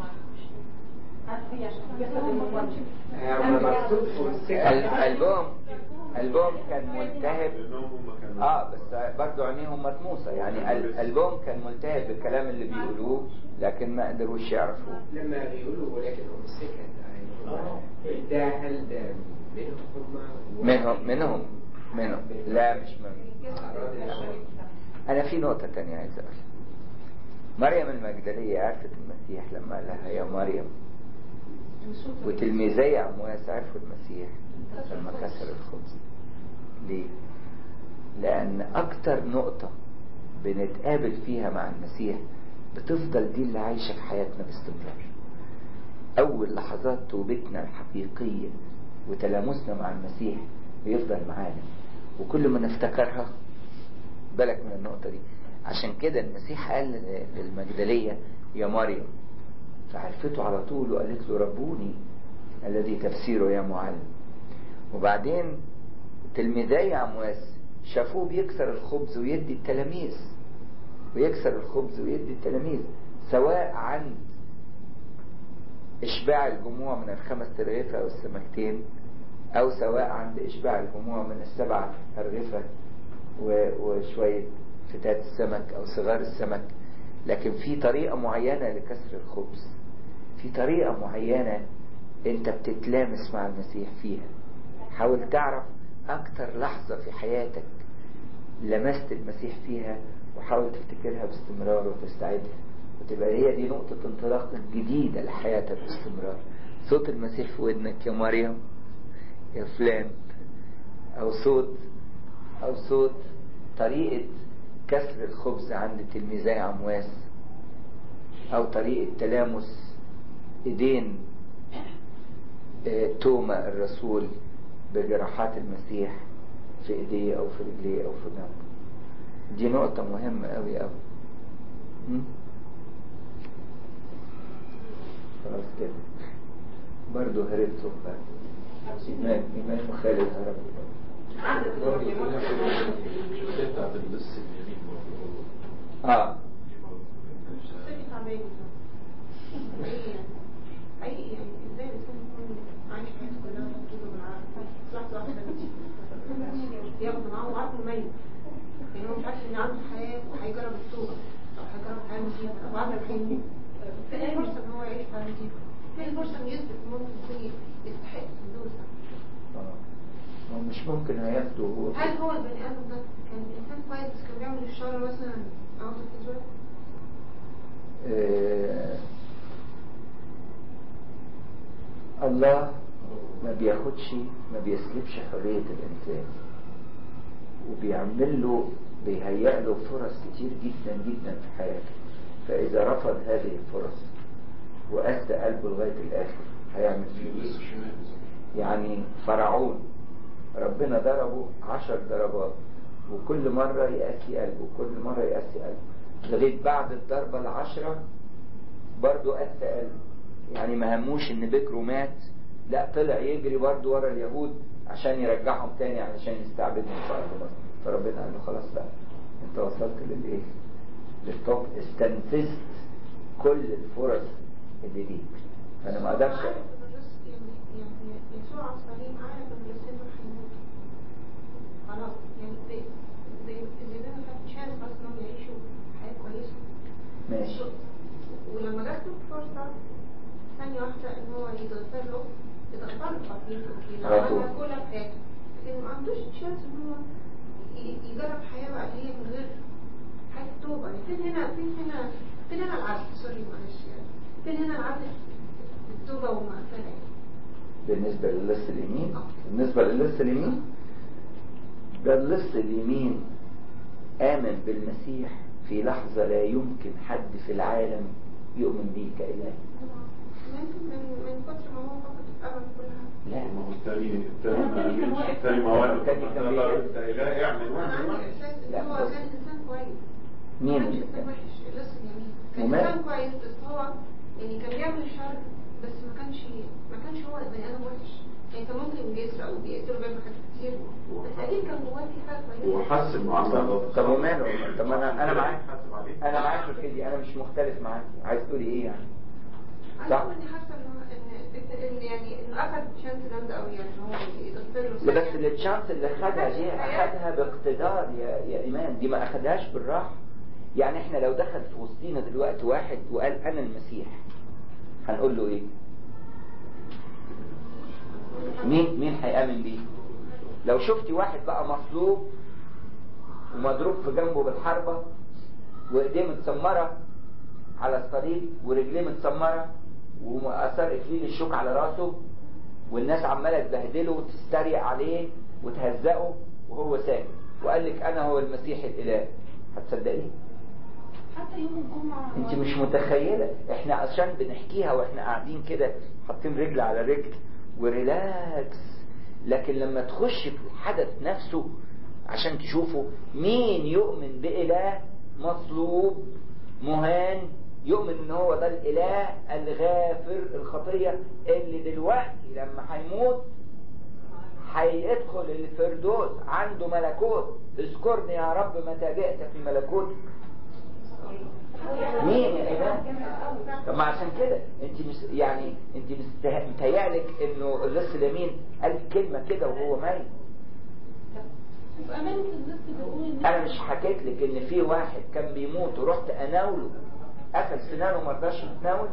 يعني مكتوب في السكة ال- قلبهم قلبهم كان ملتهب لانهم هم كانوا اه بس برضو عينيهم مطموسة يعني قل- قلبهم كان ملتهب بالكلام اللي بيقولوه لكن ما قدروش يعرفوه لما بيقولوا ولكن هم سكت يعني هو ده هل ده منهم هم منهم منهم منهم لا مش منهم انا في نقطة تانية عايز اقولها مريم المجدلية عرفت المسيح لما قال لها يا مريم وتلميذي عمواس عرفوا المسيح لما كسر الخبز ليه؟ لأن أكتر نقطة بنتقابل فيها مع المسيح بتفضل دي اللي عايشة في حياتنا باستمرار أول لحظات توبتنا الحقيقية وتلامسنا مع المسيح بيفضل معانا وكل ما نفتكرها بالك من النقطة دي عشان كده المسيح قال للمجدلية يا مريم فعرفته على طول وقالت له ربوني الذي تفسيره يا معلم وبعدين تلميذي عمواس شافوه بيكسر الخبز ويدي التلاميذ ويكسر الخبز ويدي التلاميذ سواء عند إشباع الجموع من الخمس ترغيفة والسمكتين أو سواء عند إشباع الجموع من السبع أرغفة و- وشوية فتات السمك أو صغار السمك لكن في طريقة معينة لكسر الخبز في طريقة معينة أنت بتتلامس مع المسيح فيها حاول تعرف أكتر لحظة في حياتك لمست المسيح فيها وحاول تفتكرها باستمرار وتستعدها وتبقى هي دي نقطة انطلاق جديدة لحياتك باستمرار صوت المسيح في ودنك يا مريم يا فلان أو صوت أو صوت طريقة كسر الخبز عند تلميذي عمواس أو طريقة تلامس إيدين آه، توما الرسول بجراحات المسيح في إيديه أو في رجليه أو في جنبه دي نقطة مهمة أوي أوي م? خلاص كده برضه هربته بقى إيمان إيمان وخالد هربوا برضه خلينا في الحته بتاعت اللص اليمين برضه آه شخصيتي تعبانة حقيقي حقيقي يعني ازاي الانسان يكون عايش حياته كلها مبسوطة بالعقل لحظة واحدة بس ياخد معاه وعقله ميت يعني هو مش عارف ان عنده حياة وهيجرب التوبة او هيجرب حياة نظيفة او عقله هيموت فين الفرصة ان هو يعيش حياة نظيفة فين الفرصة ان يثبت إن ممكن يكون يستحق الفلوس آه هو مش ممكن هياخده هو هل هو البني ادم ده كان انسان كويس بس كان بيعمل الشر مثلا اوت اوف هيز آه، الله ما بياخدش ما بيسلبش حرية الإنسان وبيعمل له بيهيئ له فرص كتير جدا جدا في حياته فإذا رفض هذه الفرص وأسى قلبه لغاية الآخر هيعمل فيه اللص إيه؟ الشمال يعني فرعون ربنا ضربه عشر ضربات وكل مرة يقاسي قلبه كل مرة يقاسي قلبه لغاية بعد الضربة العشرة برضه قاسى قلبه يعني ما هموش ان بكره مات لا طلع يجري برضه ورا اليهود عشان يرجعهم تاني علشان يستعبدهم في ارض مصر فربنا قال له خلاص بقى انت وصلت للايه؟ للتوب استنفذت كل الفرص اللي ليك فانا ما اقدرش عارف ان الرزق يعني يعني يسوع على الصليب عارف ان لسانه هيموت خلاص يعني زي زي زي ما خد تشانس بس انهم يعيشوا حياه كويسه ماشي ولما جات له فرصه ثانيه واحده ان هو يتغفر له يتغفر له خطيئته اللي على طول. عملها كلها في حياته لكن ما عندوش تشانس ان هو ي- يجرب حياه بقى اللي هي من غير حياه توبه يعني فين هنا فين هنا فين هنا العدل سوري معلش يعني فين هنا العدل التوبه والمغفره يعني بالنسبة للص اليمين بالنسبة للص اليمين ده اللص اليمين آمن بالمسيح في لحظة لا يمكن حد في العالم يؤمن به كإله ممكن من من كتر ما هو فقد الامل كلها لا ما هو التاني التاني ما قالش التاني ما واقف التاني كان لا، بيقول. انت اله اعمل انا واعمل عندي واعمل. احساس ان لا، هو بص. كان انسان كويس مين ما كانش اللي انسان كان؟ وحش لسه جميل كان وماله؟ انسان كويس بس هو يعني كان بيعمل الشر بس ما كانش ما كانش هو بني ادم وحش يعني كان ممكن بيسرق وبيقتل وبيعمل حاجات كتير بس اكيد كان جواه في حاجه كويسه وحس المعاملة غلط. طب وماله طب انا انا معاك حاسب عليه انا معاك في كده انا مش مختلف معاك عايز تقولي ايه يعني عايزه صح. اقول اني حاسه ان هو- ان ان يعني انه اخذ شانس جامده قوي يعني ان هو يغفر له لا بس ثانية. التشانس اللي خدها دي اخدها باقتدار يا يا ايمان دي ما اخدهاش بالراحه يعني احنا لو دخل في وسطينا دلوقتي واحد وقال انا المسيح هنقول له ايه مين مين هيامن بيه لو شفتي واحد بقى مصلوب ومضروب في جنبه بالحربه وايديه متسمره على الصليب ورجليه متسمره واثار اكليل الشوك على راسه والناس عماله تبهدله وتستريق عليه وتهزقه وهو ساكت وقال لك انا هو المسيح الاله هتصدقيه حتى يوم الجمعة انت مش متخيله احنا عشان بنحكيها واحنا قاعدين كده حاطين رجل على رجل وريلاكس لكن لما تخش في الحدث نفسه عشان تشوفه مين يؤمن بإله مصلوب مهان يؤمن ان هو ده الاله الغافر الخطيه اللي دلوقتي لما هيموت هيدخل الفردوس عنده ملكوت اذكرني يا رب متى جئت في ملكوتك مين يا اله طب ما عشان كده انت مش يعني انت مست- متهيألك انه اللص اليمين قال كلمه كده وهو ميت وأمانة الرزق بيقول إن انا مش حكيت لك ان في واحد كان بيموت ورحت اناوله قفل سنانه وما رضاش يتناول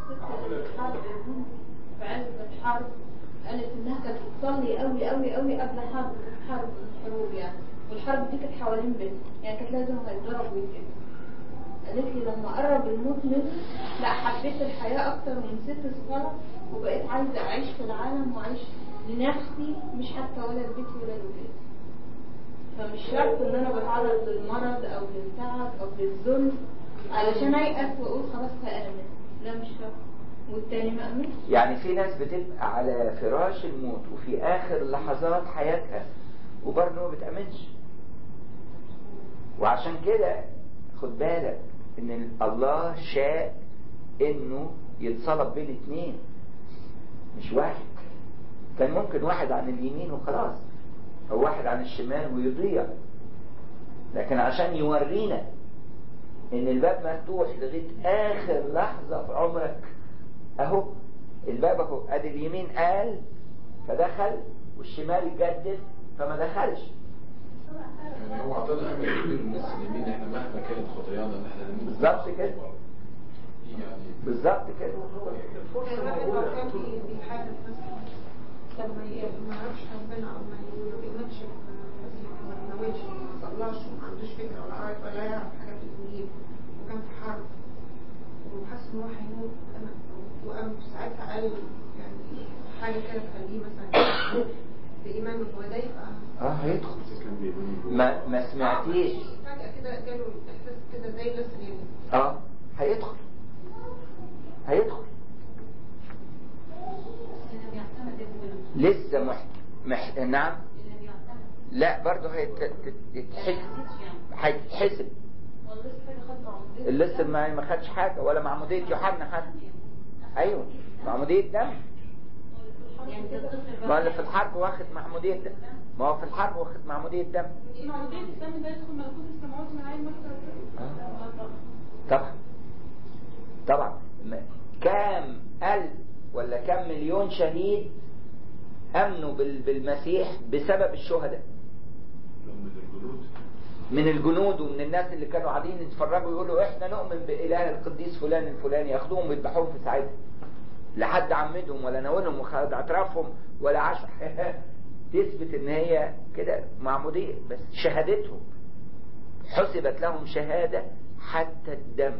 في عز الحرب قالت انها كانت بتصلي قوي قوي قوي قبل حرب حرب من الحروب يعني والحرب دي كانت حوالين بيتها يعني كانت لازم هيتضرب ويتقتل قالت لي لما قرب الموت مني لا حبيت الحياة أكتر ونسيت الصلاة وبقيت عايزة أعيش في العالم وأعيش لنفسي مش حتى ولا لبيتي ولا لولادي فمش شرط إن أنا بتعرض للمرض أو للتعب أو للذل علشان ايأس واقول خلاص هآمن لا مش فاهم والتاني ما امنش يعني في ناس بتبقى على فراش الموت وفي اخر لحظات حياتها وبرضه ما بتأمنش وعشان كده خد بالك ان الله شاء انه يتصلب بين اتنين مش واحد كان ممكن واحد عن اليمين وخلاص او واحد عن الشمال ويضيع لكن عشان يورينا ان الباب مفتوح لغايه اخر لحظه في عمرك اهو الباب اهو ادي اليمين قال فدخل والشمال جدد فما دخلش يعني هو اعطانا امل كبير للناس اليمين احنا مهما كانت خطايانا ان احنا نموت بالظبط كده. يعني بالظبط كده الفرصة موجودة كان طول بيحارب مثلا لما ي- ما يعرفش ربنا او ما ي- ما بيؤمنش بالمسيح ما نويش ما صلاش وما عندوش فكره ولا عارف ولا يعرف حاجه في الانجيل وكان في حرب وحس ان هو هيموت أنا- وقام ساعتها قال يعني حاجه كده تخليه مثلا بايمانه هو ده يبقى اه هيدخل كان بيقول جوه. ما ما سمعتيش فجاه كده جاله احساس كده زي لسه يعني اه هيدخل هيدخل لسه مح... مح... نعم لا برضه هيتحسب هيتحسب اللص ما ما خدش حاجه ولا معموديه يوحنا حتى ايوه معموديه دم ما اللي في الحرب واخد معموديه دم ما هو في الحرب واخد معموديه دم معمودية الدم ده يدخل ملكوت السماوات من عين مكة آه. طبعا طبعا م- كام ألف ولا كام مليون شهيد أمنوا بال- بالمسيح بسبب الشهداء من الجنود من الجنود ومن الناس اللي كانوا قاعدين يتفرجوا يقولوا احنا نؤمن بإله القديس فلان الفلاني ياخدوهم ويذبحوهم في ساعتها لحد عمدهم ولا ناولهم وخد اعترافهم ولا عاشوا حياة تثبت ان هي كده معمودية بس شهادتهم حسبت لهم شهادة حتى الدم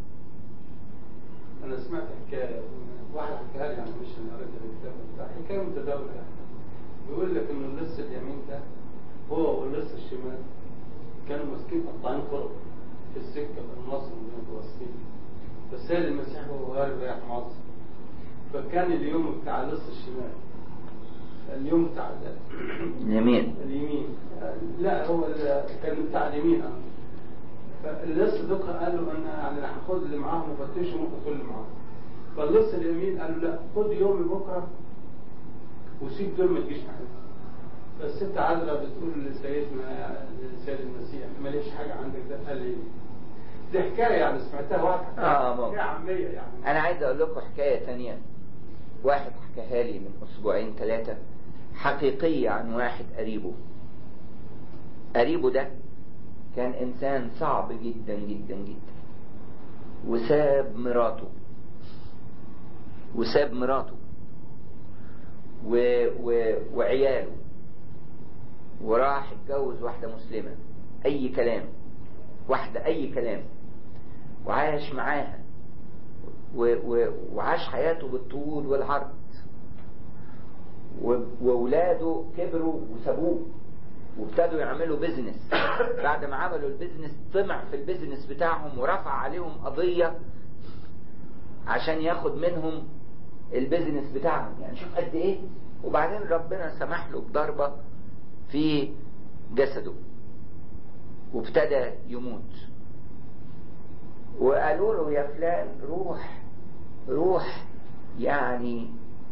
انا سمعت حكايه واحد حكاها لي يعني مش انا قريتها في الكتاب بتاع حكايه متداوله يعني بيقول لك ان اللص اليمين ده هو واللص الشمال كانوا ماسكين قطاعين طرق في السكه بين مصر وبين فلسطين فسال المسيح وهو هارب رايح مصر فكان اليوم بتاع اللص الشمال اليوم بتاع ال- يمين اليمين لا هو ال- كان بتاع اليمين اه فاللص دوكا قال له انا يعني رح اخد اللي معاهم وفتشهم واخد كل اللي معاهم فاللص اليمين قال له لا خد يومي بكره وسيب دول ما تجيش معايا فالست عذرا بتقول لسيدنا لسيد المسيح ماليش حاجه عندك ده قال لي دي حكايه يعني سمعتها واحد آه، ممكن. حكايه عاميه يعني انا عايز اقول لكم حكاية تانية واحد حكاها لي من اسبوعين ثلاثة حقيقية عن واحد قريبه قريبه ده كان انسان صعب جدا جدا جدا وساب مراته وساب مراته و... و... وعياله وراح اتجوز واحدة مسلمة اي كلام واحدة اي كلام وعاش معاها و... و... وعاش حياته بالطول والعرض و- وولاده كبروا وسابوه وابتدوا يعملوا بيزنس بعد ما عملوا البيزنس طمع في البيزنس بتاعهم ورفع عليهم قضية عشان ياخد منهم البيزنس بتاعهم يعني شوف قد ايه وبعدين ربنا سمح له بضربة في جسده وابتدى يموت وقالوا له يا فلان روح روح يعني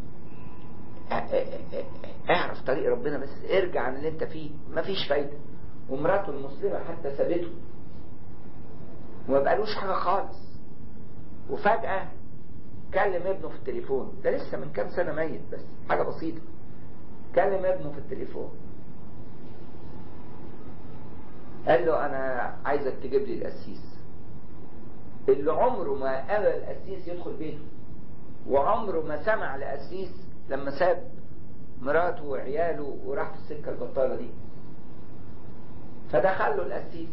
اعرف طريق ربنا بس ارجع عن اللي انت فيه مفيش فايدة ومراته المسلمة حتى سابته وما بقالوش حاجة خالص وفجأة كلم ابنه في التليفون ده لسه من كام سنة ميت بس حاجة بسيطة كلم ابنه في التليفون قال له انا عايزك تجيب لي القسيس اللي عمره ما ابى القسيس يدخل بيته وعمره ما سمع لقسيس لما ساب مراته وعياله وراح في السكه البطاله دي فدخل له القسيس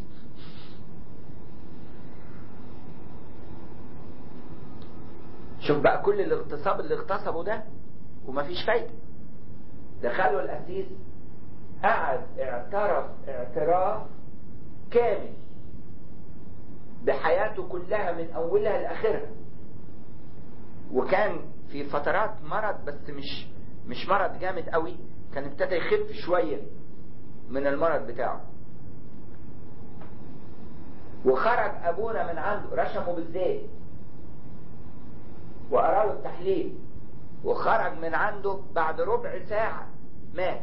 شوف بقى كل الاغتصاب اللي اغتصبه ده ومفيش فايده دخله القسيس قعد اعترف اعتراف كامل بحياته كلها من اولها لاخرها وكان في فترات مرض بس مش مش مرض جامد قوي كان ابتدى يخف شويه من المرض بتاعه وخرج ابونا من عنده رشمه بالزيت وقرا له التحليل وخرج من عنده بعد ربع ساعه مات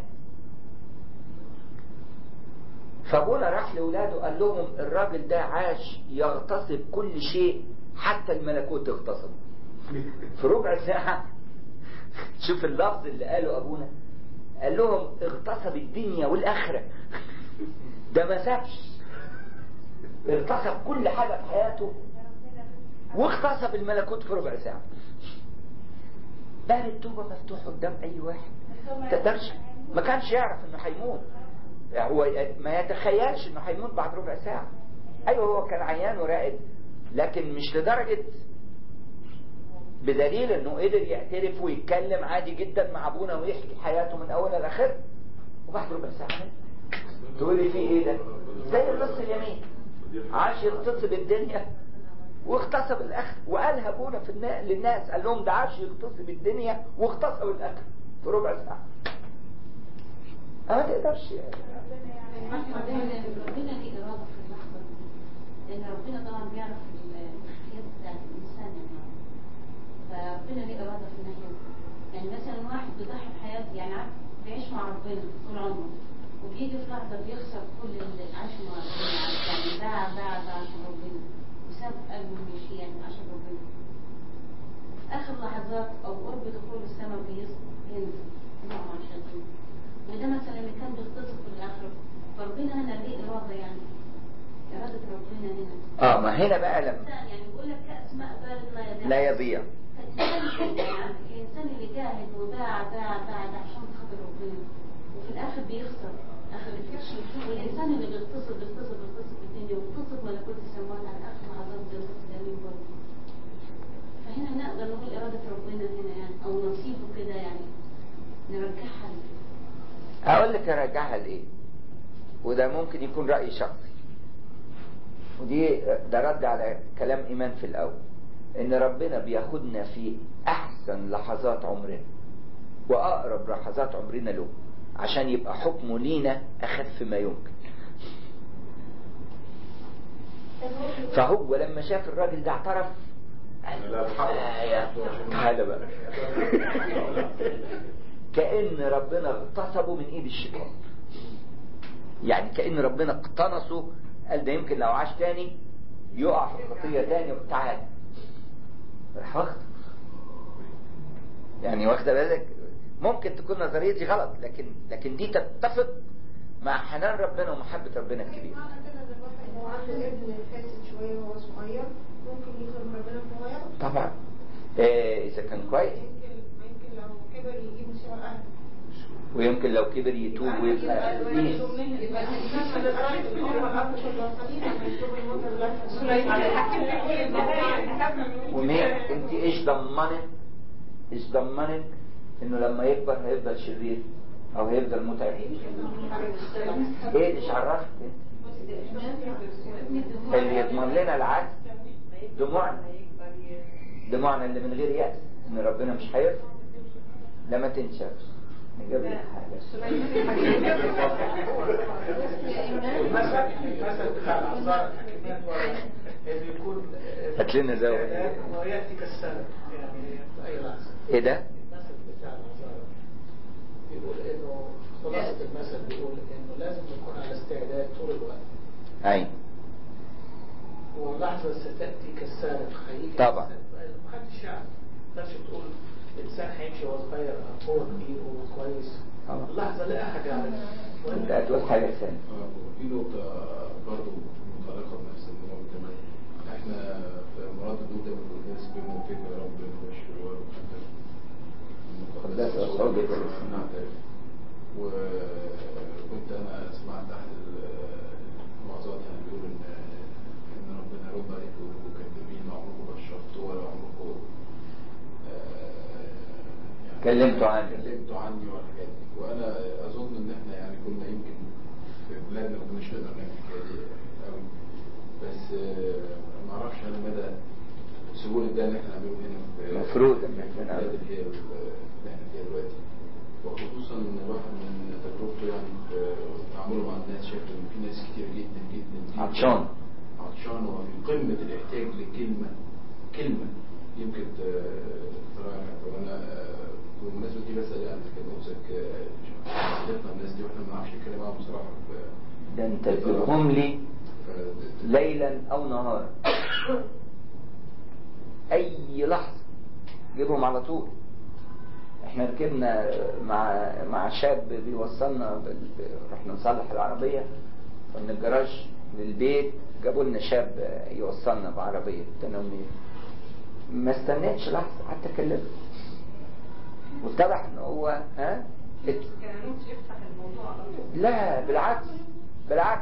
فابونا راح لاولاده قال لهم الراجل ده عاش يغتصب كل شيء حتى الملكوت اغتصب في ربع ساعه شوف اللفظ اللي قاله ابونا قال لهم اغتصب الدنيا والاخره ده ما سابش اغتصب كل حاجه في حياته واغتصب الملكوت في ربع ساعه باب التوبه مفتوح قدام اي واحد تقدرش ما كانش يعرف انه هيموت هو ما يتخيلش انه هيموت بعد ربع ساعه ايوه هو كان عيان وراقد لكن مش لدرجه بدليل انه قدر يعترف ويتكلم عادي جدا مع ابونا ويحكي حياته من اولها لاخرها وبعد ربع ساعه مات. تقولي في ايه ده؟ زي النص اليمين عاش يغتصب الدنيا واغتصب الاخر وقالها ابونا في النا... للناس قال لهم ده عاش يغتصب الدنيا واغتصب الاخر في ربع ساعه ما تقدرش يعني ربنا ليه إرادة في اللحظة دي لأن ربنا طبعا بيعرف النفسيات بتاعت الإنسان يعني فربنا ليه إرادة في الناحية دي يعني مثلا واحد بيضحي بحياته يعني عارف بيعيش مع ربنا طول عمره وبيجي في لحظة بيخسر كل اللي عاشه مع ربنا يعني باع باع باع عشان ربنا وساب قلبه مشي يعني عشان ربنا آخر لحظات أو قرب دخول السماء بينزل يقع مع الشياطين وده مثلا اللي كان بيختصر في الآخرة فربنا هنا ليه إرادة يعني إرادة ربنا هنا اه ما هنا بقى لما الإنسان يعني بيقول لك كأس ماء بارد لا يضيع لا يضيع فالإنسان يعني الإنسان اللي جاهد وباع باع باع ده عشان خاطر ربنا وفي الآخر بيخسر آخر الكشف والإنسان اللي بيغتصب بيغتصب بيغتصب الدنيا وبيغتصب ملكوت السماوات على آخر لحظات بيغتصب الدنيا برضه فهنا نقدر نقول إرادة ربنا هنا يعني أو نصيبه كده يعني نرجعها له. اقول لك ارجعها لايه وده ممكن يكون راي شخصي ودي ده رد على كلام ايمان في الاول ان ربنا بياخدنا في احسن لحظات عمرنا واقرب لحظات عمرنا له عشان يبقى حكمه لينا اخف ما يمكن فهو لما شاف الراجل ده اعترف قال آه يا هذا بقى كأن ربنا اغتصبه من ايد الشيطان يعني كأن ربنا اقتنصه قال ده يمكن لو عاش تاني يقع في الخطية تاني تعالى راح واخده يعني واخده بالك ممكن تكون نظريتي غلط لكن لكن دي تتفق مع حنان ربنا ومحبة ربنا الكبيرة معنى كده ان الواحد هو عنده ابن فاسد شويه وهو صغير ممكن يخرج ربنا ان هو ياخده طبعا إيه إذا كان كويس يمكن ما يمكن لو كبر يجيب مصيبه لاهله ويمكن لو كبر يتوب ويبقى قديس يبقى الانسان من الارض ان هو الاب في الوطنين لما يطلب الموت بالله ومين انت ايش ضمنت ايش ضمنت انه لما يكبر هيفضل شرير او هيفضل متعب ايه ايش عرفت اللي يضمن لنا العكس دموعنا دموعنا اللي من غير يأس ان ربنا مش هيرفع لما تنشفش نجيب لك حاجه المثل المثل بتاع الأنصار الحكيمات اللي بيكون هات لنا ده ويأتي كالسنة يعني في أي لحظة ايه ده المثل بتاع الأنصار بيقول إنه خلاصة المثل بيقول إنه لازم نكون على استعداد طول الوقت اي واللحظة ستأتي كالسارق هيجي طبعا. الإنسان- محدش يعرف ما تقدرش تقول الإنسان هيمشي وهو صغير أو هو كبير وهو كويس طبعا. اللحظة لا أحد يعرفها انت هتقول حاجه ثانيه في نقطة برضه متعلقة بنفس الموضوع كمان احنا في مراد بودا بنقول ناس بموتك يا رب نبشر ونقدر قداس أصحاب بيت الإسلام. نعترف وكنت انا سمعت احد الموعظات يعني بيقول ان ان ربنا يرد عليك ويقولوا كذابين عمركم بشرتوا ولا عمركم آه، يعني كلمتوا عني. كلمتوا عني والحاجات دي وانا اظن ان احنا يعني كنا يمكن في بلادنا ما كناش نقدر نعمل الحكايه دي قوي بس آه، اعرفش هل مدى سهوله ده اللي احنا عاملينه هنا في مفروض إن إحنا نعمل. البلد اللي هي اللي احنا فيها دلوقتي وخصوصا ان الواحد من تجربته يعني في تعامله مع الناس شايف ان في ناس كتير جدا جدا جدا عطشان. عطشان وفي قمه الاحتياج لكلمه كلمه يمكن ت- تغير حياته وانا آه، بالمناسبه دي بسال يعني كان نفسك صديقنا الناس دي واحنا ما بنعرفش نتكلم معاهم بصراحه ف- ده انت تجيبهم لي ف- ليلا او نهارا اي لحظه جيبهم على طول احنا ركبنا مع مع شاب بيوصلنا بال... رحنا نصلح العربيه فمن الجراج للبيت جابوا لنا شاب يوصلنا بعربيه تنمير ما استنيتش لحظه قعدت اكلمه واتضح ان هو ها ات- كان نفسي يفتح الموضوع على طول لا بالعكس بالعكس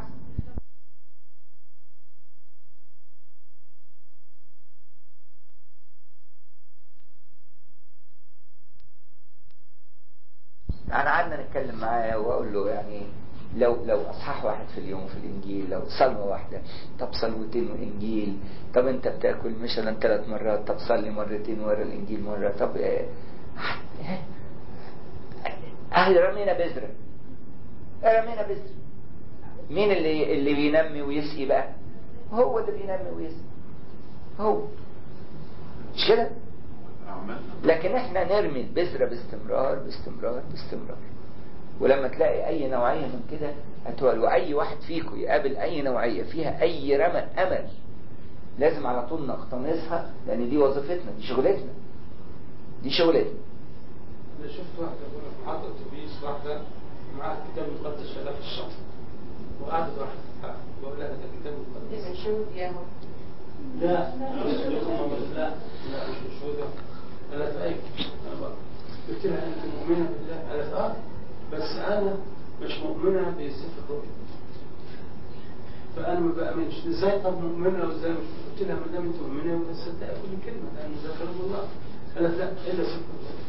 انا قعدنا نتكلم معاه واقول له يعني لو لو اصحاح واحد في اليوم في الانجيل لو صلوه واحده طب صلوتين وانجيل طب انت بتاكل مثلا ثلاث مرات طب صلي مرتين ورا الانجيل مره طب آه، آه، اهل رمينا بذره رمينا بذره مين اللي اللي بينمي ويسقي بقى هو اللي بينمي ويسقي هو مش كده عملنا لكن احنا نرمي البذرة باستمرار باستمرار باستمرار ولما تلاقي اي نوعية من كده هتقول واي واحد فيكم يقابل اي نوعية فيها اي رمى امل لازم على طول نقتنصها لان دي وظيفتنا دي شغلتنا دي شغلتنا انا شفت واحده بقول لك محطه اتوبيس واحده معاها كتاب مقدس شغال في الشنطه وقعدت واحده بقول لها ده كتاب دي مقدس من شهود ياهو لا مش شهود لا لا مش من شهود قالت ايوه انا بقى قلت لها انت مؤمنه بالله قالت اه بس انا مش مؤمنه بسفر الرؤيا فانا ما بامنش ازاي طب مؤمنه وازاي مش قلت لها ما دام انت مؤمنه يبقى تصدقي كل كلمه لان ده كلام الله قالت لا الا سفر الرؤيا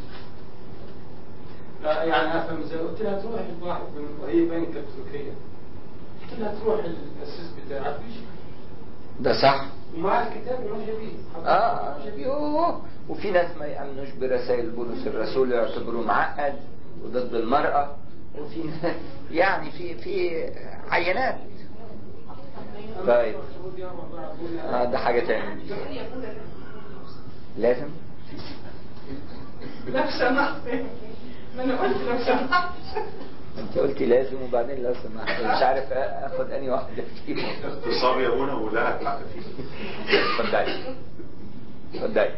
لا يعني افهم ازاي قلت لها تروح الواحد من وهي باين كاثوليكيه قلت لها تروح الاسيس بتاعك ويجي ده صح ومع الكتاب وماشيه بيه اه يوه وفي ناس ما يأمنوش برسائل بولس الرسول يعتبروه معقد وضد المرأة وفي ناس يعني في في عينات طيب آه ده حاجة تاني لازم لو سمحت ما انا قلت لو سمحت انت قلتي لازم وبعدين لو سمحت مش عارف اخد اني واحدة فيهم اختصار يا منى ولا الحق فيه اتفضلي اتفضلي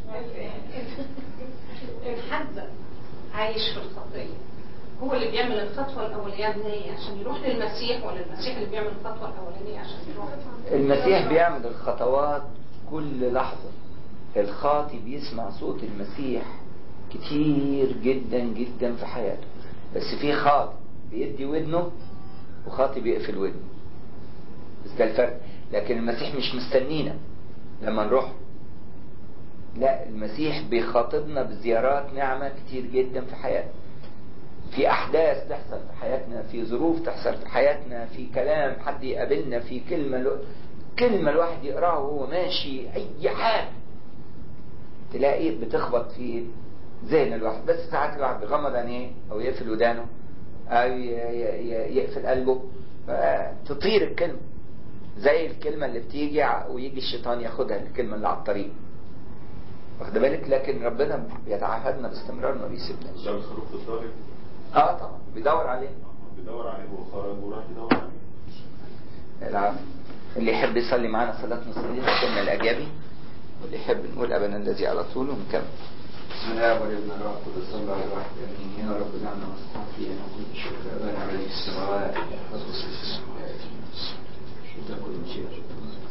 الحد عايش في الخطية هو اللي بيعمل الخطوة الأولانية عشان يروح للمسيح ولا المسيح اللي بيعمل الخطوة الأولانية عشان يروح المسيح بيعمل الخطوات كل لحظة الخاطي بيسمع صوت المسيح كتير جدا جدا في حياته بس في خاطي بيدي ودنه وخاطي بيقفل ودنه بس ده الفرق لكن المسيح مش مستنينا لما نروح لا المسيح بيخاطبنا بزيارات نعمة كتير جدا في حياتنا في أحداث تحصل في حياتنا في ظروف تحصل في حياتنا في كلام حد يقابلنا في كلمة لو... كلمة الواحد يقراها وهو ماشي أي حاجة تلاقي بتخبط في ذهن الواحد بس ساعات الواحد بيغمض عينيه أو يقفل ودانه أو ي... ي... يقفل قلبه تطير الكلمة زي الكلمة اللي بتيجي ويجي الشيطان ياخدها الكلمة اللي على الطريق واخد بالك لكن ربنا بيتعهدنا باستمرار ما بيسيبناش ده الخروف الضارب اه طبعا بيدور عليه بيدور عليه هو خرج وراح يدور عليه العفو اللي يحب يصلي معانا صلاة نص الليل كنا الأجابي واللي يحب نقول أبنا الذي على طول ونكمل بسم الله والابن الروح القدس صلى الله الواحد امين يا رب اجعلنا مستعفين وكل شكر ابانا عليه السماوات يحفظ في السماوات وتكن مشيئتك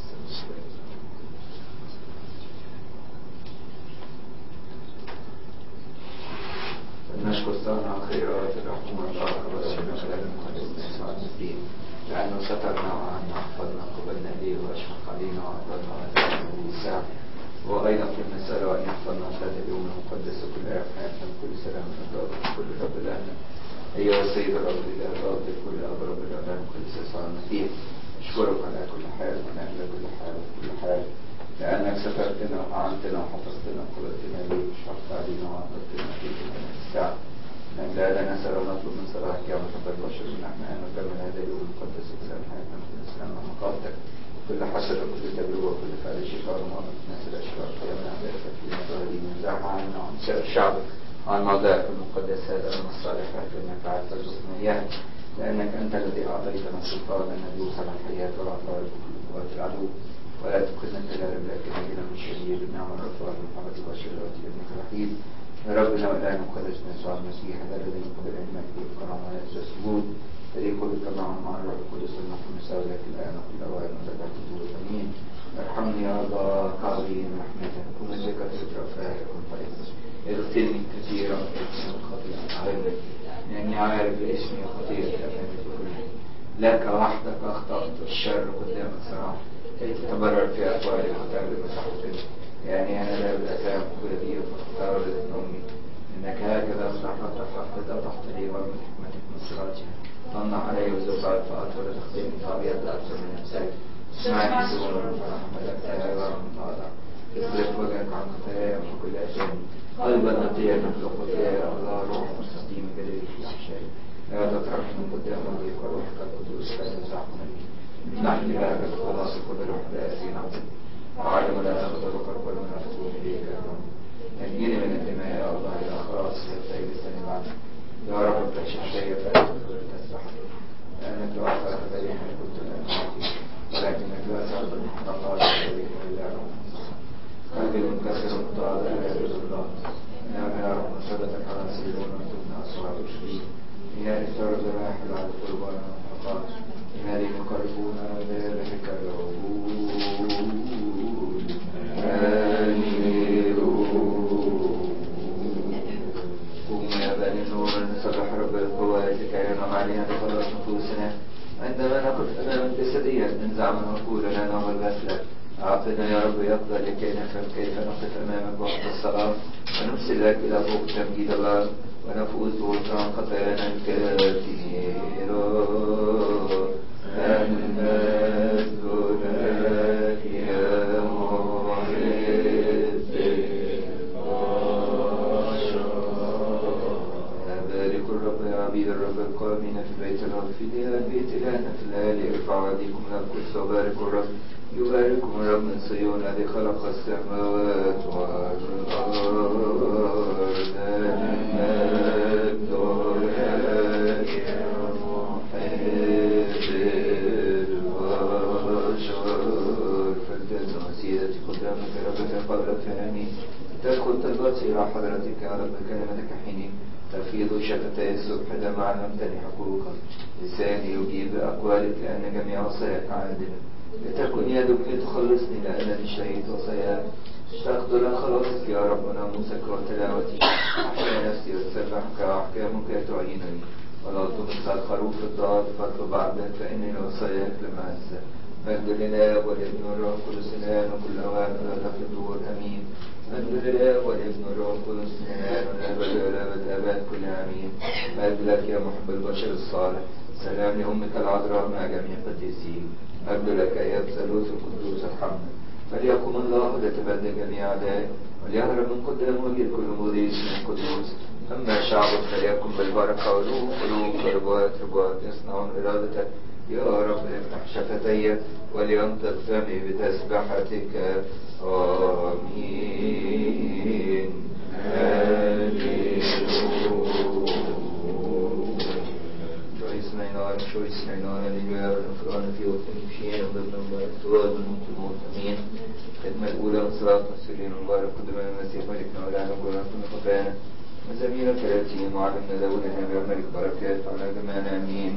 نشكر ثمن الخيرات الرحمة والبركة والسنة خلال المقدس والسعادة الدين لأنه سترنا وعنا وحفظنا قبلنا إليه وأشفق علينا وأعطانا وأتانا بالساعة وأيضا في المسألة وأن يحفظنا في هذا اليوم المقدس كل آية في حياتنا بكل سلام الرب كل رب الأهل أيها السيد الرب الإله الرب كل أب رب الأبان كل يسوع المسيح أشكرك على كل حال وعلى كل حال وكل حال لأنك سترتنا وأعنتنا وحفظتنا وقبلتنا ليك وشرفت علينا وعطلتنا فيك من الساعة من لا لا نسأل ونطلب من صلاحك يا محب البشر من نحن أن نكمل هذا اليوم المقدس وسلام حياتنا في الإسلام ومقالتك كل حسد وكل تجربة وكل فعل شفاء ومؤمن الناس الأشرار قيامنا عليك في مظاهرين نزعها عنا وعن سائر شعبك وعن موضعك المقدس هذا من الصالحات وإنك فعلت الحسنى إياها لأنك أنت الذي أعطيتنا السلطان أن ندوس على الحياة والعقارب وكل قوات العدو ولا تبقنا التجارب لكن إلى من الشديد بالنعمة والرفاق محمد البشر الوقت ابنك الوحيد يا ربنا وإلهنا مقدسنا يسوع المسيح هذا الذي يقبل علمك بالكرامة والسجود فريق بالكرامة مع الروح القدس ونحن نساوي لك الآن وكل أوان وتدع الدور أمين ارحمني يا الله كعظيم رحمتك ومن كثرة رفاقك وفريق اغفرني كثيرا اسم الخطيئة أعلمني لأني عارف اسمي وخطيئتي أمامك كلها لك وحدك أخطأت الشر قدامك صراحة كي تتبرر في أقوالي وتعمل مساحتك يعني أنا لا بالأسام كبير فاختار ابن أمي إنك هكذا خلقت فقد أضحت لي ومن حكمتك من صراطها طلع علي وزوجات فأطول تخدمني فأبيض أكثر من أمساك اسمعني سبحان رحمتك يا رب العالم اصرف وجهك عن خطايا وكل أثامي قلبا نقيا نخلق يا الله روح مستقيم جليل في أحشائي لا تطرح من قدام وجهك وروحك القدوس لا تنزعنا نحن لك الخلاص كل روح بأسين عظيم وعلم لا تغضب قرب المنافقون إليك يا رب نجيني من الدماء يا الله إلى خلاص حتى يلسني بعد يا رب افتح الشيء فلا تسبح لأنك لو أعطاك ذلك كنت لأنك ولكنك لا تعبد فقال ذلك إلا رب قلبي منكسر متواضع لا يجوز الله يا رب صدقك على سيدنا وتبنى أصحاب الشريك يا إفتار ذبائح العبد قربانا وحقات لماذا يقربون ذلك العبود قوم يا بني النور نسبح رب القوات كي ينعم علينا بخلاص نفوسنا عندما نقف امامك جسديا انزع من عقولنا نوم الغفله اعطنا يا رب يقظه لكي نفهم كيف نقف امامك وقت الصلاه ونرسل لك الى فوق تمجيد الله ونفوز بغفران خطايانا الكثيره المجد لك يا بارك الرب يا عبيد الرب القائمين في بيت الرب في ديار بيت الآن في الليالي ارفعوا أيديكم إلى القدس وبارك الرب يبارككم الرب من صيون الذي خلق السماوات والأرض المجد لك يا محب البشر فلتأتي وسيلتي قدامك ربك قبل فهمي تدخل طلباتي إلى حضرتك يا رب كلمتك حيني تفيض شفتي الصبح دمعا أمتلي حقوقا لساني يجيب بأقوالك لأن جميع وصاياك عادلة لتكن يدك لتخلصني لأنني شهيد وصاياك اشتقت إلى خلاصك يا رب وناموسك وتلاوتي أحيا نفسي وتسبحك وأحكامك تعينني ولا تمس الخروف الضال فاطلب عبدك فإني لوصاياك لم أنسى مجد لله والابن والروح القدس الآن وكل أوان ولا في الدور أمين مجد لله والابن والروح القدس الآن والأبد والأبد الآباد كل آمين مجد لك يا محب البشر الصالح سلام لأمك العذراء مع جميع القديسين مجد لك يا الثالوث القدوس ارحمنا فليقم الله لتبدل جميع أعدائك وليهرب من قدام وجه كل مضيس من قدوس أما شعبك فليكن بالبركة ولوم قلوب ربوات ربوات يصنعون إرادتك يا رب افتح شفتي ولينطق فمي بتسبحتك آمين Choice mijn arm, choice mijn arm, die we hebben vooral في وقت المشيان وبدنا مبارك سؤال من ممكن موت أمين خدمة الأولى من صلاة مسؤولين مبارك قدما المسيح ملكنا ولانا وقلنا كل خطايانا مزامير ثلاثين وعلمنا داود النبي الملك بركات على جميعنا أمين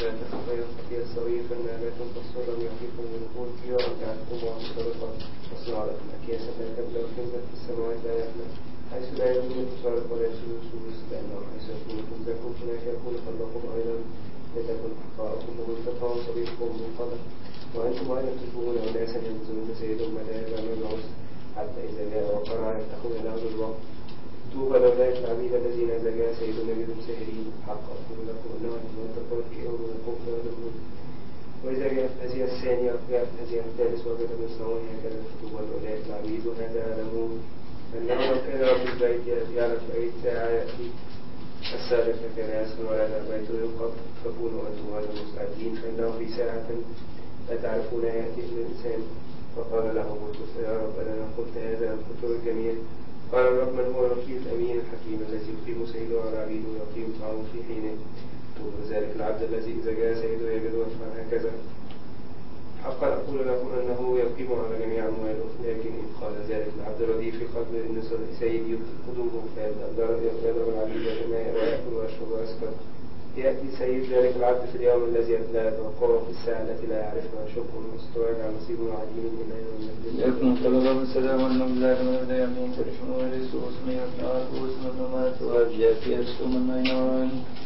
لا تخطئ خطيئة الصغير فإنها لا تنتصر لم يعطيكم النقود فيها وجعلتم ومختلطة واصنع لكم أكياسا لا تبلى وكنزا في السماوات لا يحمل حيث لا يكون تسارق ولا يسود سوس لأنه حيث يكون كنزكم هناك يكون قلبكم أيضا لتكن أخطاءكم ومنتفعوا صديقكم من قدر وأنتم أيضا تشبهون أناسا ينتظرون سيدهم متى يرجع من العسر حتى إذا جاء وقرع يفتحون لهم الوقت طوبى لأولئك العبيد الذين إذا جاء سيدهم يجدهم ساهرين حقا أقول لكم أنه المنطقات في يوم يقوم فيغلبون وإذا جاءت هذه الثانية جاءت هذه الثالث وجدهم يصنعون هكذا فطوبى لأولئك العبيد وهذا يعلمون أنه لو كان رب البيت يعلم في أي ساعة يأتي السابق فكان يسمع ولا بيته ينقض فكونوا أنتم أيضا مستعدين فإنه في ساعة لا تعرفون يأتي ابن الإنسان فقال له بطرس يا رب أنا قلت هذا الفطور الجميل قال الرب من هو الوكيل الأمين الحكيم الذي يقيم سيده على عبيده ويقيم طعامه في حينه وذلك العبد الذي إذا جاء سيده يجد يفعل هكذا حقا أقول لكم أنه يقيم على جميع أمواله لكن إن قال ذلك العبد الرديء في قلبه إن سيدي يبطل قدومه فيضرب العبيد والإناء ويأكل ويشرب ويسكر يأتي سيد ذلك العبد في اليوم الذي لا يتوقعه في الساعة التي لا يعرفها شكر واستواجع نصيب عديم إلى يوم الدين لكم طلب السلام والمولى من لا يمين ترحم ورسو اسمي أبناء واسم النمات وأرجع في أسوم النينان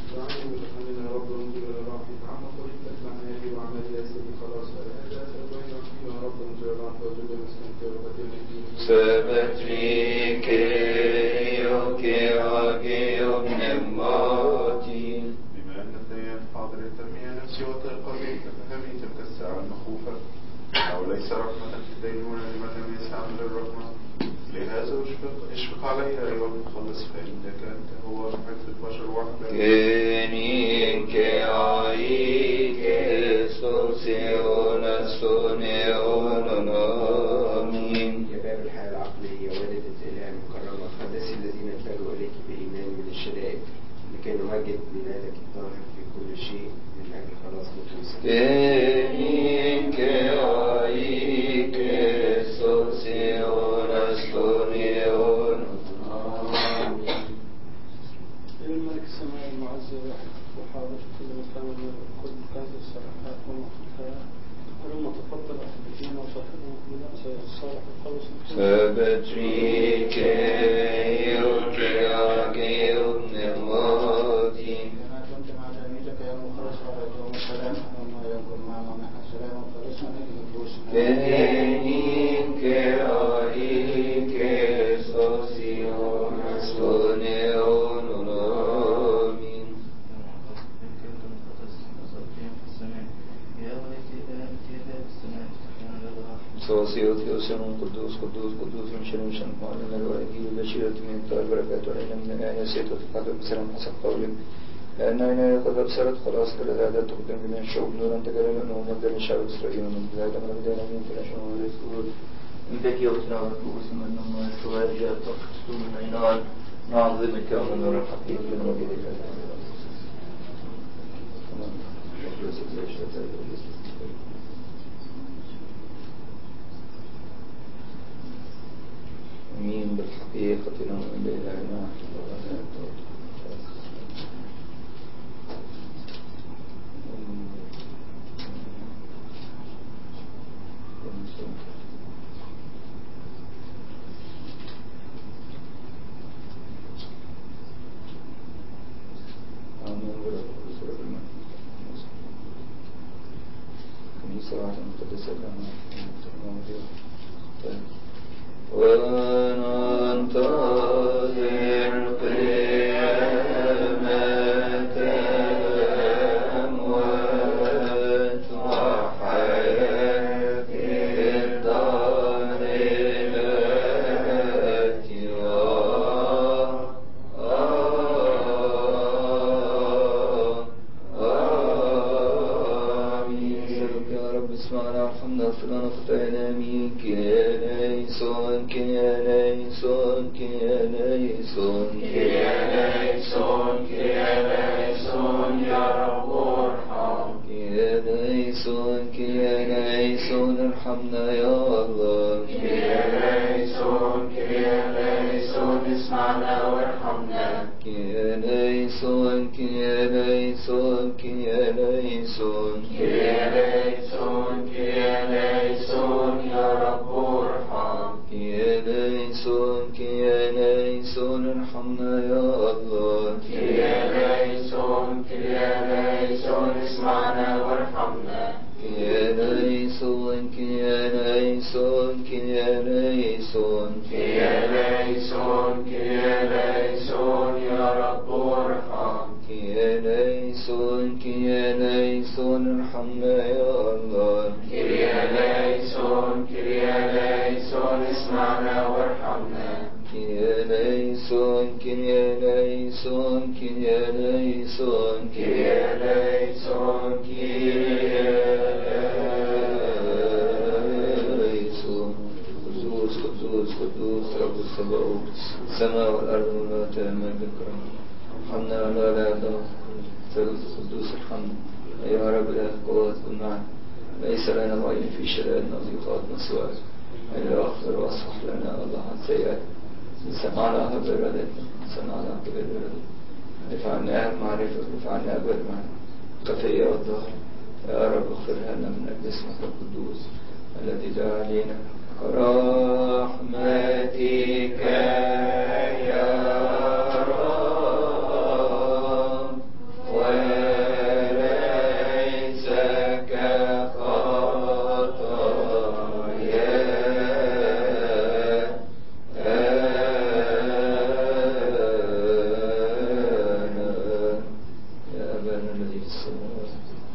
سبتريك يوكي عاكي ابن ماتي بما أن الديان حاضر تنمية نفسي وطيق قلبي كفهمي تلك الساعة المخوفة أو ليس رحمة في الدينونة لمن لم يستعمل الرحمة لهذا اشفق, اشفق علي أيها المخلص فإنك أنت هو حفظ البشر وحدك كنيك عايك سوسيون سونيون آمين يا باب الحياة العقلية والدة الإله المكرمة قدسي الذين اتجهوا إليك بإيمان من الشدائد لكي نمجد ميلادك الطاهر في كل شيء من أجل خلاص نفوسنا كنيك عايك سوسيون سونيون آمين إلى الملك السماوي المعزز وحاضر في كل مكان من كل مكان في الصلاحات وموت الحياة ولما تفضل أحبتنا وصاحبنا بالأمس الصالح وخلص سبتريك يوكي عاكي ابن ماتي كما كنت مع تلاميذك يا مخلص وعليكم السلام وما يكن معنا ونحن سلام وخلصنا من نفوسنا كنيك عايك سوسيون سونيون آمين صوصيوت يوسف قدوس قدوس قدوس من شر شر معلم الوالدين والبشيرة من الطاهر البركات وعلينا من الآية سيدة القدر بسلام حسب قولك لأن عيني قد أبصرت خلاص كل هذا تقدم من الشعوب نورا تكلم أنه مبدأ من شعب إسرائيل ومن بلاد من بدأنا من كل شيء ورسول من بك يوتنا ورقوس من نما السوارجة تقصد من عينان نعظمك ومن نور الحقيق من وجدك أمين بالحقيقة نؤمن بإلهنا آمين برب الرسول كنيسة واحدة مقدسة لنا وننتظر قيامة الأموات وحياة الدار التي آمين يا رب اسمعنا وارحمنا واغفر لنا خطايانا آمين كيا ليسون كيا ليسون كيا ليسون كيا ليسون كيا ليسون يا رب ارحم كيا ليسون كيا ليسون ارحمنا يا الله كيا ليسون كيا ليسون اسمعنا وارحمنا Kieleison, kieleison, kieleison, kieleison, kieleison, ya Rabb ارحم. kieleison, kieleison, ارحمنا يا الله. kieleison, kieleison, اسمعنا وارحمنا. kieleison, kieleison, kieleison, kieleison, kieleison, يا رب ارحم. kieleison, kieleison, ارحمنا يا الله. kieleison, kieleison, اسمعنا وارحمنا. kieleison, kieleison, kieleison, kieleison, kieleison. قدوس قدوس قدوس رب السماوات السماء والأرض وما تأمل بكرم ارحمنا ولا لا يضر ثالث قدوس الحمد يا رب لا قوات كن معنا ليس لنا معين في شرائنا وضيقاتنا سواك إلا أغفر وأصلح لنا الله عن سيئات سمعنا بإرادتنا سمعنا بإرادتنا دفعنا معرفة دفعنا أبد معنا خفية والظهر يا رب اغفر لنا من أجل اسمك القدوس الذي دعا علينا رحمتك يا رب وليس كخطايا يا أبانا الذي في السماوات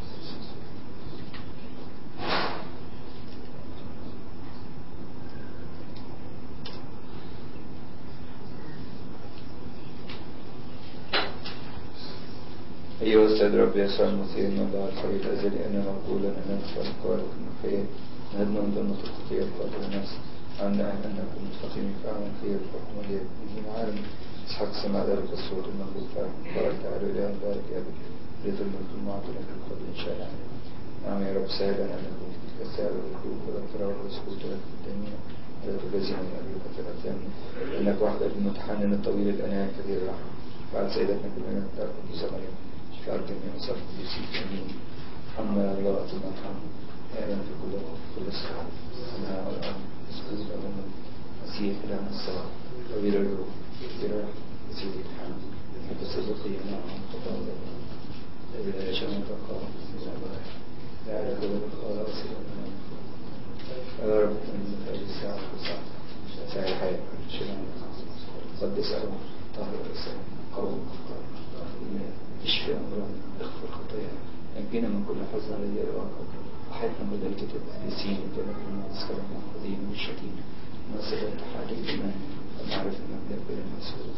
أيها السيد رب يسوع المسيح إن الله الحي الأزلي أنا مقبولا أن ندفع القارئ المخير نهدنا من ضمن الخطية القاتل النفس عنا أن نكون مستقيمين فعلا خير الحكم وليد من عالم اسحاق سمع ذلك الصوت المغلوب فعلا بارك تعالى إله بارك يا أبي رضا الملك المعطل لك القدر إن شاء الله نعم يا رب سهلا أن نكون في تلك الساعة والخروج والأفراح والسكوت لك في الدنيا ولا تجازينا من أجلك في الأثام إنك وحدك المتحنن الطويل الأنام كثير الرحمة بعد سيدتنا كلنا ترك في مريم شفاء الجميع وصف بسيط أمين أما يا الله أتنا الحمد يا أيها في كل وقت كل الصلاة أنا والأرض مسؤول لهم مسيح لنا الصلاة طويل الروح كثير مسيح الحمد حب الصدقية معهم خطأ الذي لا يشاء من تقام لا على كل الخلاص يا رب من هذه الساعة والساعة ساعة الحياة شكرا قدس أروح طهر الرسالة قوم أفكار اشفي أمراض اغفر خطايا نجينا من كل حزن الذي يراك وحيثنا بدل كتب يسين وجنب المعسكر المأخوذين والشتيم نصر التحالي الإيمان ومعرفة المبدأ بلا مسؤول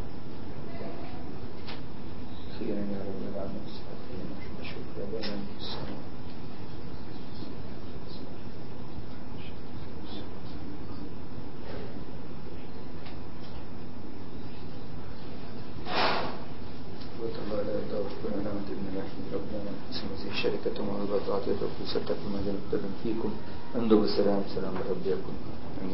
خيرا يا رب العالمين مستغفرين شكرا يا رب السلام الله لا يدعو كل نعمة ابن الرحيم ربنا اسم وزير شركة ومعرضة عطية وفي ستة مجال فيكم انظروا بالسلام سلام ربي يكون